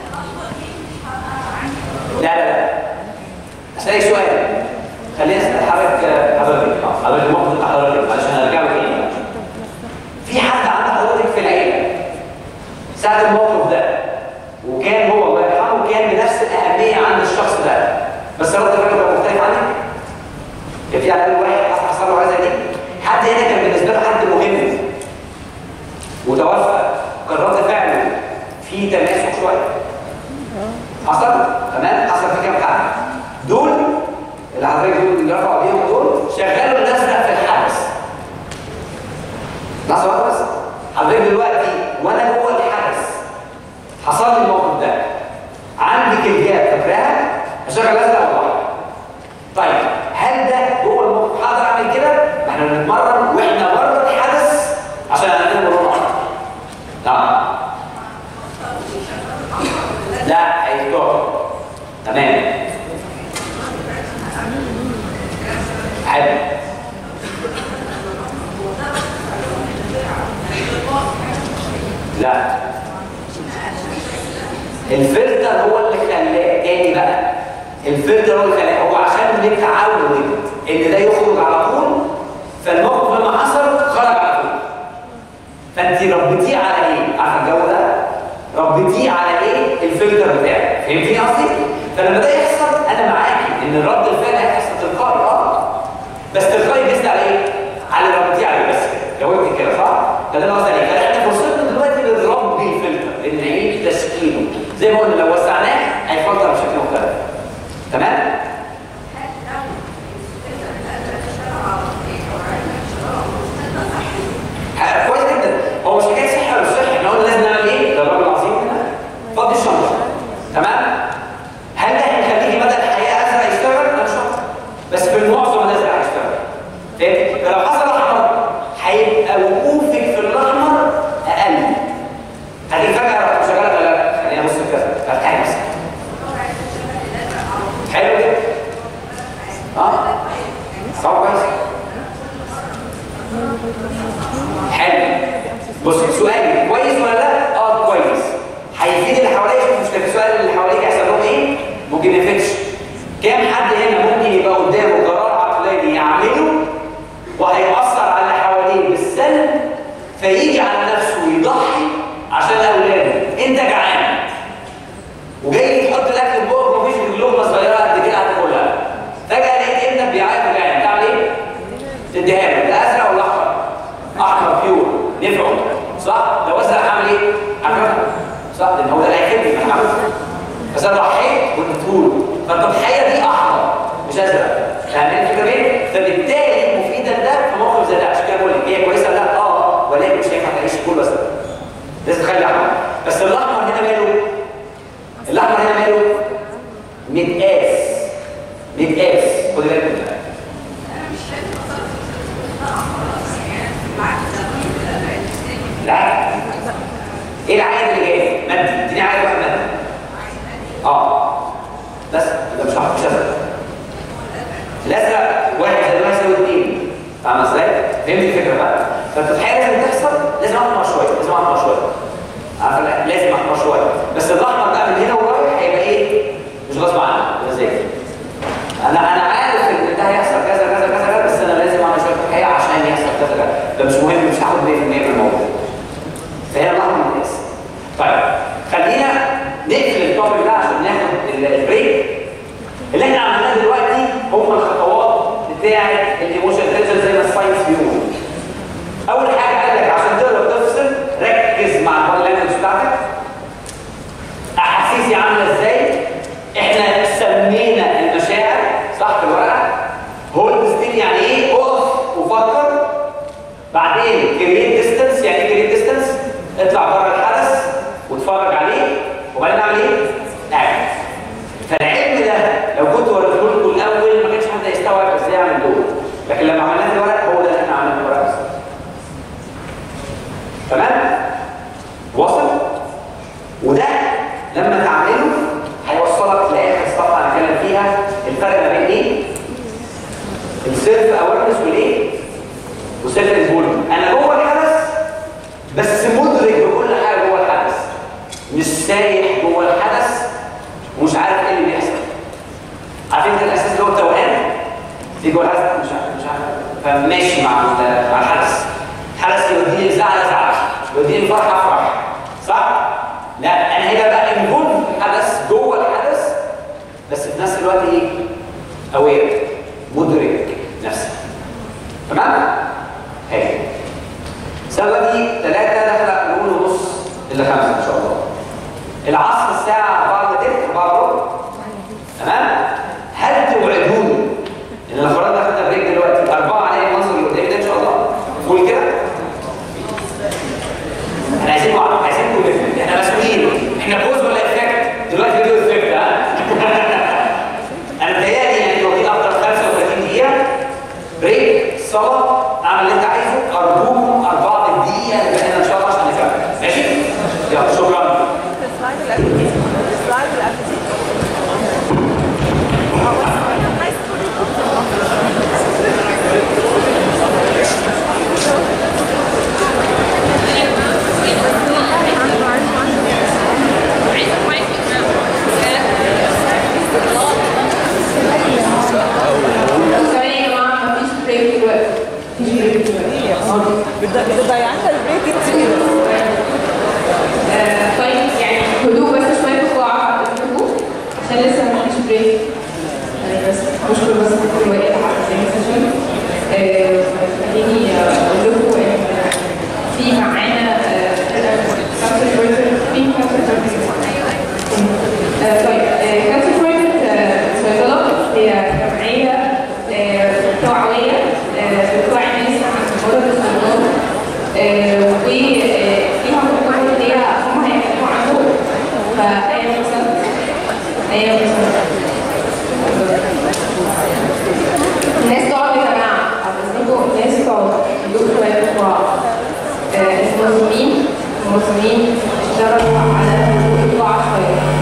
لا لا لا اسالك سؤال خليني اسال حضرتك حضرتك اه حضرتك الموقف بتاع حضرتك علشان ارجع لك ايه في حد عند حضرتك في العيله ساعة الموقف ده وكان هو الله يرحمه كان بنفس الأهمية عند الشخص ده بس رد فعله كان مختلف عنك كان في على الأقل واحد حصل حصل له حاجة زي دي حد هنا كان بالنسبة له حد مهم وتوفى كان رد فعله في تماسك شوية حصل تمام حصل في كام حد دول اللي حضرتك دول اللي رفعوا بيهم دول شغلوا الازرق في الحدث لحظه واحده بس حضرتك دلوقتي وانا جوه الحدث حصل لي الموقف ده عندي كليات فاكراها اشغل ازرق ولا احمر طيب هل ده جوه الموقف هقدر اعمل كده؟ ما احنا بنتمرن واحنا بره الحدث عشان نعمل لون احمر لا لا هيختار تمام حلو لا الفلتر هو اللي خلاه تاني بقى الفلتر هو اللي خلاه هو عشان متعود ان ده يخرج على طول فالموقف لما حصل خرج على طول فانت ربيتيه على ايه؟ عارفه الجو ده؟ ربيتيه على ايه؟ الفلتر بتاعك فهمتني قصدي؟ فلما ده يحصل انا معاكي ان رد الفعل هيحصل تلقائي اه بس تلقائي بيزد على ايه؟ على اللي ربيتيه عليه بس كده جاوبت كده صح؟ فده اللي قصدي عليه فاحنا فرصتنا دلوقتي لنربي الفلتر ان نعيد تشكيله زي ما قلنا لو وسعناه هيفلتر بشكل مختلف تمام؟ ح- كويس جدا هو مش حكايه صحه ولا مش صحه احنا قلنا لازم نعمل ايه؟ ده الراجل العظيم هنا فضي الشنطه تمام؟ هل ده هيخليكي مدى الحياه ازرق يشتغل؟ لا مش شرط بس في المعظم الازرق هيشتغل فهمت؟ فلو حصل احمر هيبقى وقوفك في الاحمر اقل هتيجي فجاه رحت مشغله ولا لا؟ خلينا نبص كذا فتحي نفسك حلو كده؟ اه صعب كويس حلو بص سؤالي كويس ولا لا؟ اه كويس هيفيد اللي حواليا شوف مشكله السؤال اللي حواليك هيحصل لهم ايه؟ ممكن ما يفيدش كام حد هنا ممكن يبقى قدامه قرار عقلاني يعمله وهيأثر على اللي حواليه بالسلب فيجي على نفسه ويضحي عشان اولاده انت جعان وجاي تحط الاكل في بقك ومفيش غير لقمه صغيره قد كده هتاكلها فجاه لقيت ابنك بيعيط وجعان تعمل ايه؟ تديها له ده ازرق ولا احمر؟ احمر بيور نفعه صح؟ لو ازرق هعمل ايه؟ هعمل صح؟ لان هو ده اللي هيفيدني في الحمل بس انا ضحيت واديتهوله فالتضحيه دي احمر مش ازرق فاهمين الفكره ايه؟ فبالتالي مفيده لده في موقف زي ده عشان كده بقول لك هي كويسه لا اه ولكن مش هينفع تعيش كله ازرق لازم تخلي احمر بس الاحمر هنا ماله؟ الاحمر هنا ماله؟ متقاس متقاس خد بالك من ده لا ايه العائد اللي جاي؟ مادي اديني عائد واحد مادي اه بس ده مش عارف مش هزرق الازرق واحد زائد واحد يساوي اثنين فاهم ازاي؟ فهمت الفكره بقى؟ فالتضحيه لازم تحصل لازم احمر شويه لازم احمر شويه عارف لا، لازم احمر شويه بس الاحمر بقى من هنا ورايح هيبقى ايه؟ مش غصب عني مزاج انا انا عارف ان ده هيحصل كذا كذا كذا كذا بس انا لازم اعمل شويه تضحيه عشان يحصل كذا كذا ده مش مهم مش هاخد 100% من الموضوع فهي الاحمر ممتاز طيب خلينا نقفل التوبيك ده عشان ناخد ال- البريك اللي احنا عملناه دلوقتي هم الخطوات بتاعه الايموشن انتليجنس زي ما الساينس بيقول اول حاجه قال لك عشان تقدر تفصل ركز مع البادي لانجوج بتاعتك احاسيسي عامله ازاي احنا سمينا المشاعر صح في الورقه هولد ستيل يعني ايه اقف وفكر بعدين كريت ديستنس يعني ايه كريت ديستنس اطلع بره الحدث واتفرج عليه وبعدين اعمل ايه؟ اعمل فالعلم ده لو كنت وريته لكم الاول ما كانش حد هيستوعب ازاي اعمل دول لكن لما عملناه في الورق هو ده اللي احنا عملناه في الورق بس تمام؟ وصل؟ وده لما تعمله هيوصلك لاخر صفحه هنتكلم فيها الفرق ما بين ايه؟ السيلف اويرنس والايه؟ وسيلف انفولمنت انا جوه الحدث بس مدرك بكل حاجه جوه الحدث مش سايح جوه الحدث ومش عارف ايه اللي بيحصل عارفين انت الاحساس اللي هو التوهان تيجي جوه الحدث مش عارف مش عارف فماشي مع ال- مع الحدث الحدث يوديني زعل ازعل يوديني فرحه افرح صح؟ لا انا هنا بقى انفولد في الحدث جوه الحدث بس في نفس الوقت ايه؟ اوير مدرك نفسي تمام؟ هاي السنه دي ثلاثه داخله نقول ونص الا خمسه ان شاء الله العصر الساعه 4 الا تلت 4 وربع تمام؟ هل توعدوني ان لو فرضنا خدنا بريك دلوقتي اربعه على المنظر اللي قدامي ده ان شاء الله قول كده احنا عايزين وعد عايزين كل احنا مسؤولين احنا بوز ولا افكت دلوقتي فيديو افكت ها انا متهيألي يعني لو في اكتر 35 دقيقه بريك صلاه اعمل اللي انت عايزه ارجوكم اربعه بالدقيقه اللي بقينا ان شاء الله عشان نكمل ماشي يلا شكرا السلايد اللي قبل دي السلايد اللي قبل دي ثواني يا جماعه مفيش بريك دلوقتي مفيش بريك دلوقتي بتضيع لنا البريك انت كده آه، طيب يعني هدوء بس شويه في القاعه هدوء عشان لسه مفيش بريك يعني بس بشكر بس كل واحد على السيشن خليني اقول لكم ان في معانا كانسر بروجكت في كانسر طيب كانسر بروجكت صيدله هي جمعيه آه، توعويه آه، بتوعي الناس عن مرض السرطان آه، وفيها مقرر اللي هي هم هيتكلموا عنه فهي مثلا هي مثلا الناس تقعد يا جماعه حضرتكم الناس تقعد يدوقوا شويه بعض المنظمين المنظمين اشتغلوا على هدوء القاعه شويه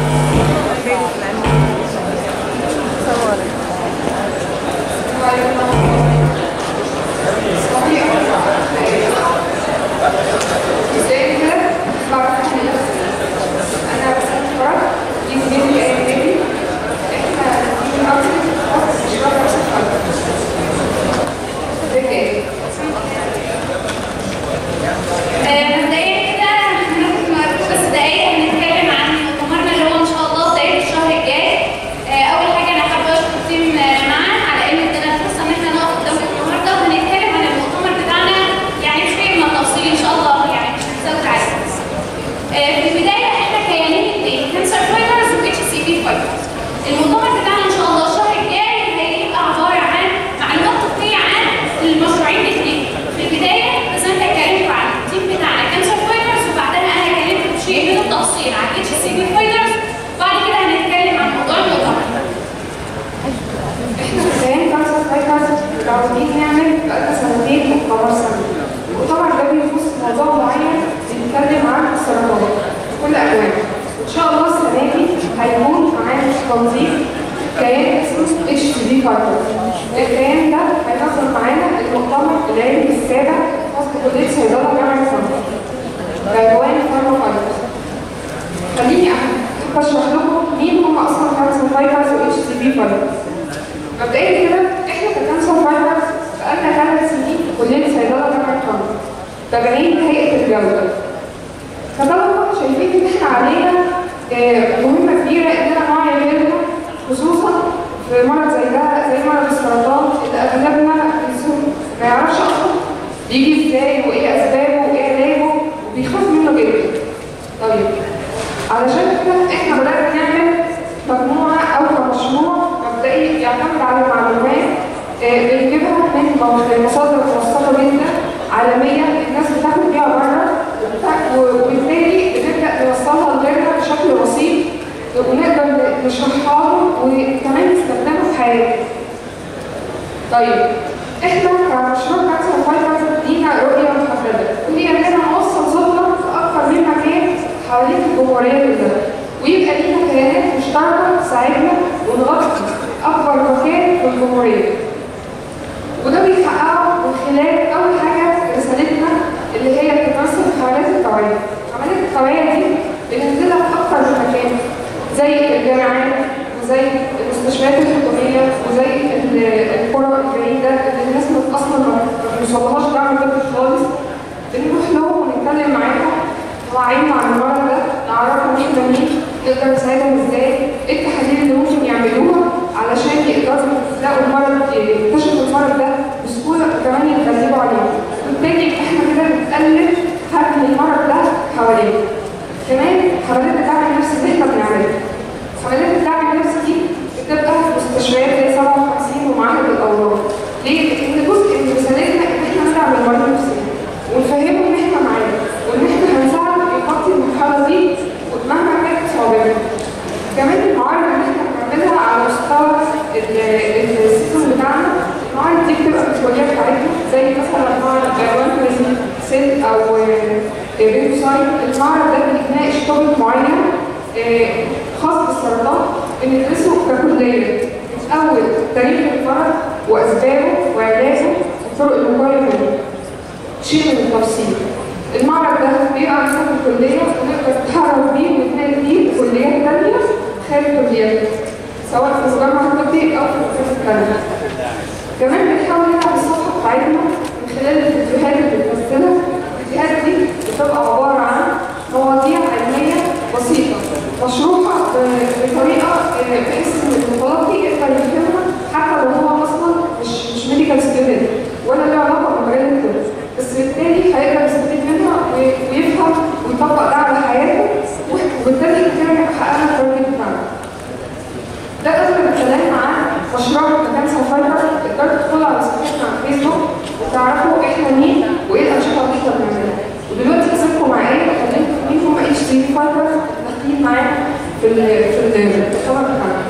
ازاي كده بعرف اعمل انا بس فرق دي دي ايه تاني احنا في اكتر خالص مش بعرف مبدئيا كده هناخد معاكم بس دقايق هنتكلم عن مؤتمرنا اللي هو ان شاء الله بدايه الشهر الجاي آه، اول حاجه انا حابه اشكر تيم آه، معا على ان ادانا الفرصه ان احنا نقف قدامكم النهارده وهنتكلم عن المؤتمر بتاعنا يعني بشيء من التفصيل ان شاء الله يعني مش هنزود عليه آه، في البدايه احنا كيانين اثنين كانسر فايترز و اتش سي بي فايترز المؤتمر بتاعنا ان شاء الله الشهر الجاي هيبقى عباره عن معلومات طبيه عن المشروعين الاثنين في البدايه بس انا هكلمكم عن التيم بتاعنا كانسر فايترز وبعدها انا هكلمكم بشيء من التفصيل عن اتش سي بي فايترز وبعد كده هنتكلم عن موضوع المؤتمر احنا كمان كانسر فايترز متعودين نعمل بقالنا سنتين مؤتمر سنوي المؤتمر ده بيخص موضوع معين بيتكلم عن السرطان كل انواعه ان شاء الله السنه دي هيكون معانا تنظيم كيان اسمه اتش تي بي فايبرز الكيان ده هينظم معانا المؤتمر العلمي السابع خاص بكليه صيدله جامعه مصر بعنوان فارما فايبرز خليني أحب اشرح لكم مين هم اصلا كانسر فايبرز و اتش تي بي فايبرز مبدئيا كده احنا ككانسر فايبرز بقالنا ثلاث سنين في كليه صيدله جامعه مصر تابعين هيئه الجوده فطبعا شايفين ان احنا علينا آه، مهمه كبيره اننا نوعي غيرنا خصوصا في مرض زي ده زي مرض السرطان اللي اغلبنا بنسوق ما يعرفش اصلا بيجي ازاي وايه اسبابه وايه علاجه وبيخاف منه جدا. طيب علشان كده احنا بدانا نعمل مجموعه او كمشروع مبدئي يعتمد على معلومات آه، بنجيبها من مصادر موثقه جدا عالميه الناس بتاخد بيها بره وبتاع- وبالتالي بنبدا نوصلها لغيرنا بشكل بسيط ونقدر نشرحها له وكمان نستخدمها في حياتنا. طيب احنا كمشروع كانسر فايبرز لينا رؤيه محدده وهي اننا نوصل صوتنا في اكثر من مكان حوالين الجمهوريه كلها ويبقى لينا كيانات مشتركه تساعدنا ونغطي اكبر مكان في الجمهوريه. وده بيتحققه من خلال اول حاجه رسالتنا اللي هي بتمثل حملات التوعيه. حملات التوعيه دي بننزلها في اكثر من مكان زي الجامعات وزي المستشفيات الحكوميه وزي ال- القرى البعيده اللي الناس ما- اصلا ما ما بيوصلهاش دعم طبي خالص. بنروح لهم ونتكلم معاهم نوعيهم عن المرض ده نعرفهم احنا مين نقدر نساعدهم ازاي ايه التحاليل اللي ممكن يعملوها علشان يقدروا يلاقوا المرض يكتشفوا المرض ده بسهوله وكمان يتغلبوا عليه وبالتالي احنا كده بنقلل حجم المرض ده حوالينا كمان حملات الدعم النفسي اللي احنا بنعملها حملات الدعم النفسي دي بتبقى في مستشفيات زي 57 ومعاهد الاورام ليه؟ لان جزء من رسالتنا ان احنا ندعم المريض نفسيا ونفهمه ان احنا معاه وان احنا هنساعده يغطي المرحله دي مهما كانت صعوبتها كمان المعارض اللي احنا بنعملها على مستوى ال- السيستم بتاعنا المعارض دي بتبقى في الكليه بتاعتنا زي مثلا معرض وان سيل او بيبو سايت المعرض ده بنتناقش توبيك معين آه، خاص بالسرطان بندرسه ككليه اول تاريخ المرض واسبابه وعلاجه وطرق الوقايه منه شيء من التفصيل المعرض ده بيبقى عندنا في الكلية ونقدر نتحرك بيه ونتنقل بيه لكليات تانية خارج كلياتنا سواء في المجمع الطبي أو في الكليات التانية كمان بنحاول نلعب الصفحة بتاعتنا من خلال الفيديوهات اللي بننزلها الفيديوهات دي بتبقى عبارة عن مواضيع علمية بسيطة مشروحة ب- بطريقة آه، بحيث إن المتلقي يقدر يفهمها حتى لو هو أصلا مش مش ميديكال ستودنت ولا له علاقة بمجال الطب بس بالتالي هيقدر يستفيد منها وي- ويفهم ويطبق ده على حياته وبالتالي كده نبقى حققنا التارجت بتاعنا. ده اغلب الكلام عن مشروع كانسر فايبر تقدروا تدخلوا على صفحتنا على الفيسبوك وتعرفوا احنا مين وايه الانشطه اللي احنا بنعملها ودلوقتي هسيبكم معايا اكلمكم مين هم اتش تي فايبر داخلين معانا في ال في المؤتمر بتاعنا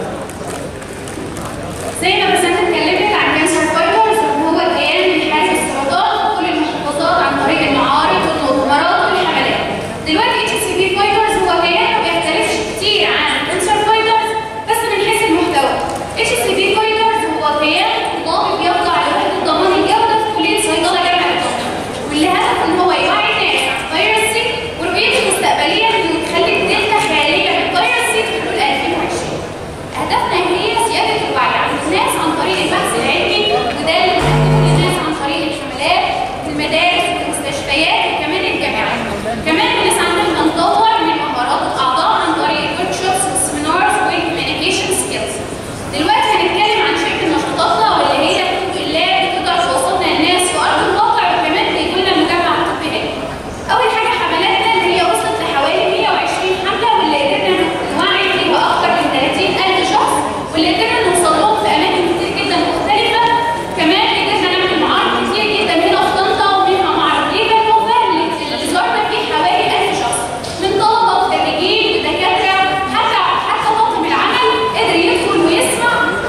زي ما بسنت اتكلمت عن كانسر فايبرز وهو كيان بيحارب السرطان في كل المحافظات عن طريق المعارض والمؤتمرات والحملات. دلوقتي اتش سي بي فايبرز هو كيان ما بيختلفش كتير عن كانسر فايبرز بس من حيث المحتوى. اتش سي بي فايبرز هو كيان طبي بيخضع لوحده ضمان الجوده في كليه صيدله جامعه القاهره. واللي هدفه ان هو يوعي الناس عن فيروس سي ورؤيته مستقبليا انه يخلي الدلتا خاليه من فيروس سي في حلول 2020. هدفنا هي زيادة الوعي عند الناس عن طريق البحث العلمي وده اللي بنقدمه للناس عن طريق الحملات في المدارس والمستشفيات وكمان الجامعات. كمان بنسعى ان احنا نطور من مهارات الاعضاء عن طريق الورك شوبس والسيمينارز والكوميونيكيشن سكيلز. دلوقتي هنتكلم عن شركة نشاطاتنا واللي هي بفضل الله بتقدر توصلنا للناس في ارض الواقع وكمان بيجوا لنا المجمع الطبي هنا. اول حاجه حملاتنا اللي هي وصلت لحوالي 120 حمله واللي قدرنا نوعي فيها اكثر من 30000 شخص واللي قدرنا نوصل لهم في اماكن كتير جدا مختلفه كمان قدرنا نعمل معارض كتير جدا هنا في طنطا ومنها معرض ليبر نوفا اللي اللي زارنا فيه حوالي 1000 شخص من طلبه وخريجين ودكاتره حتى حتى طاقم العمل قدر يدخل ويسمع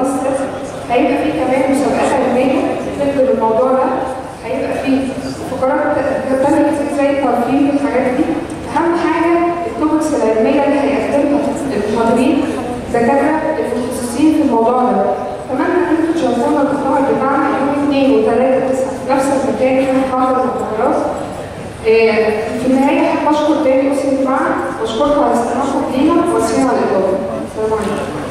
السبت هيبقى فيه كمان مسابقات علميه ضد الموضوع ده هيبقى فيه فقرات تانية كتير زي الترفيه والحاجات دي اهم حاجه التوبكس العلميه اللي هيقدمها المحاضرين دكاتره المتخصصين في الموضوع ده اتمنى ان انتوا تشوفونا المؤتمر بتاعنا يوم 2 و3 9 في نفس المكان يوم حاضر المؤتمرات آه، في النهايه احب اشكر تاني اسره معا واشكركم على استماعكم لينا واسمعوا الاجابه السلام عليكم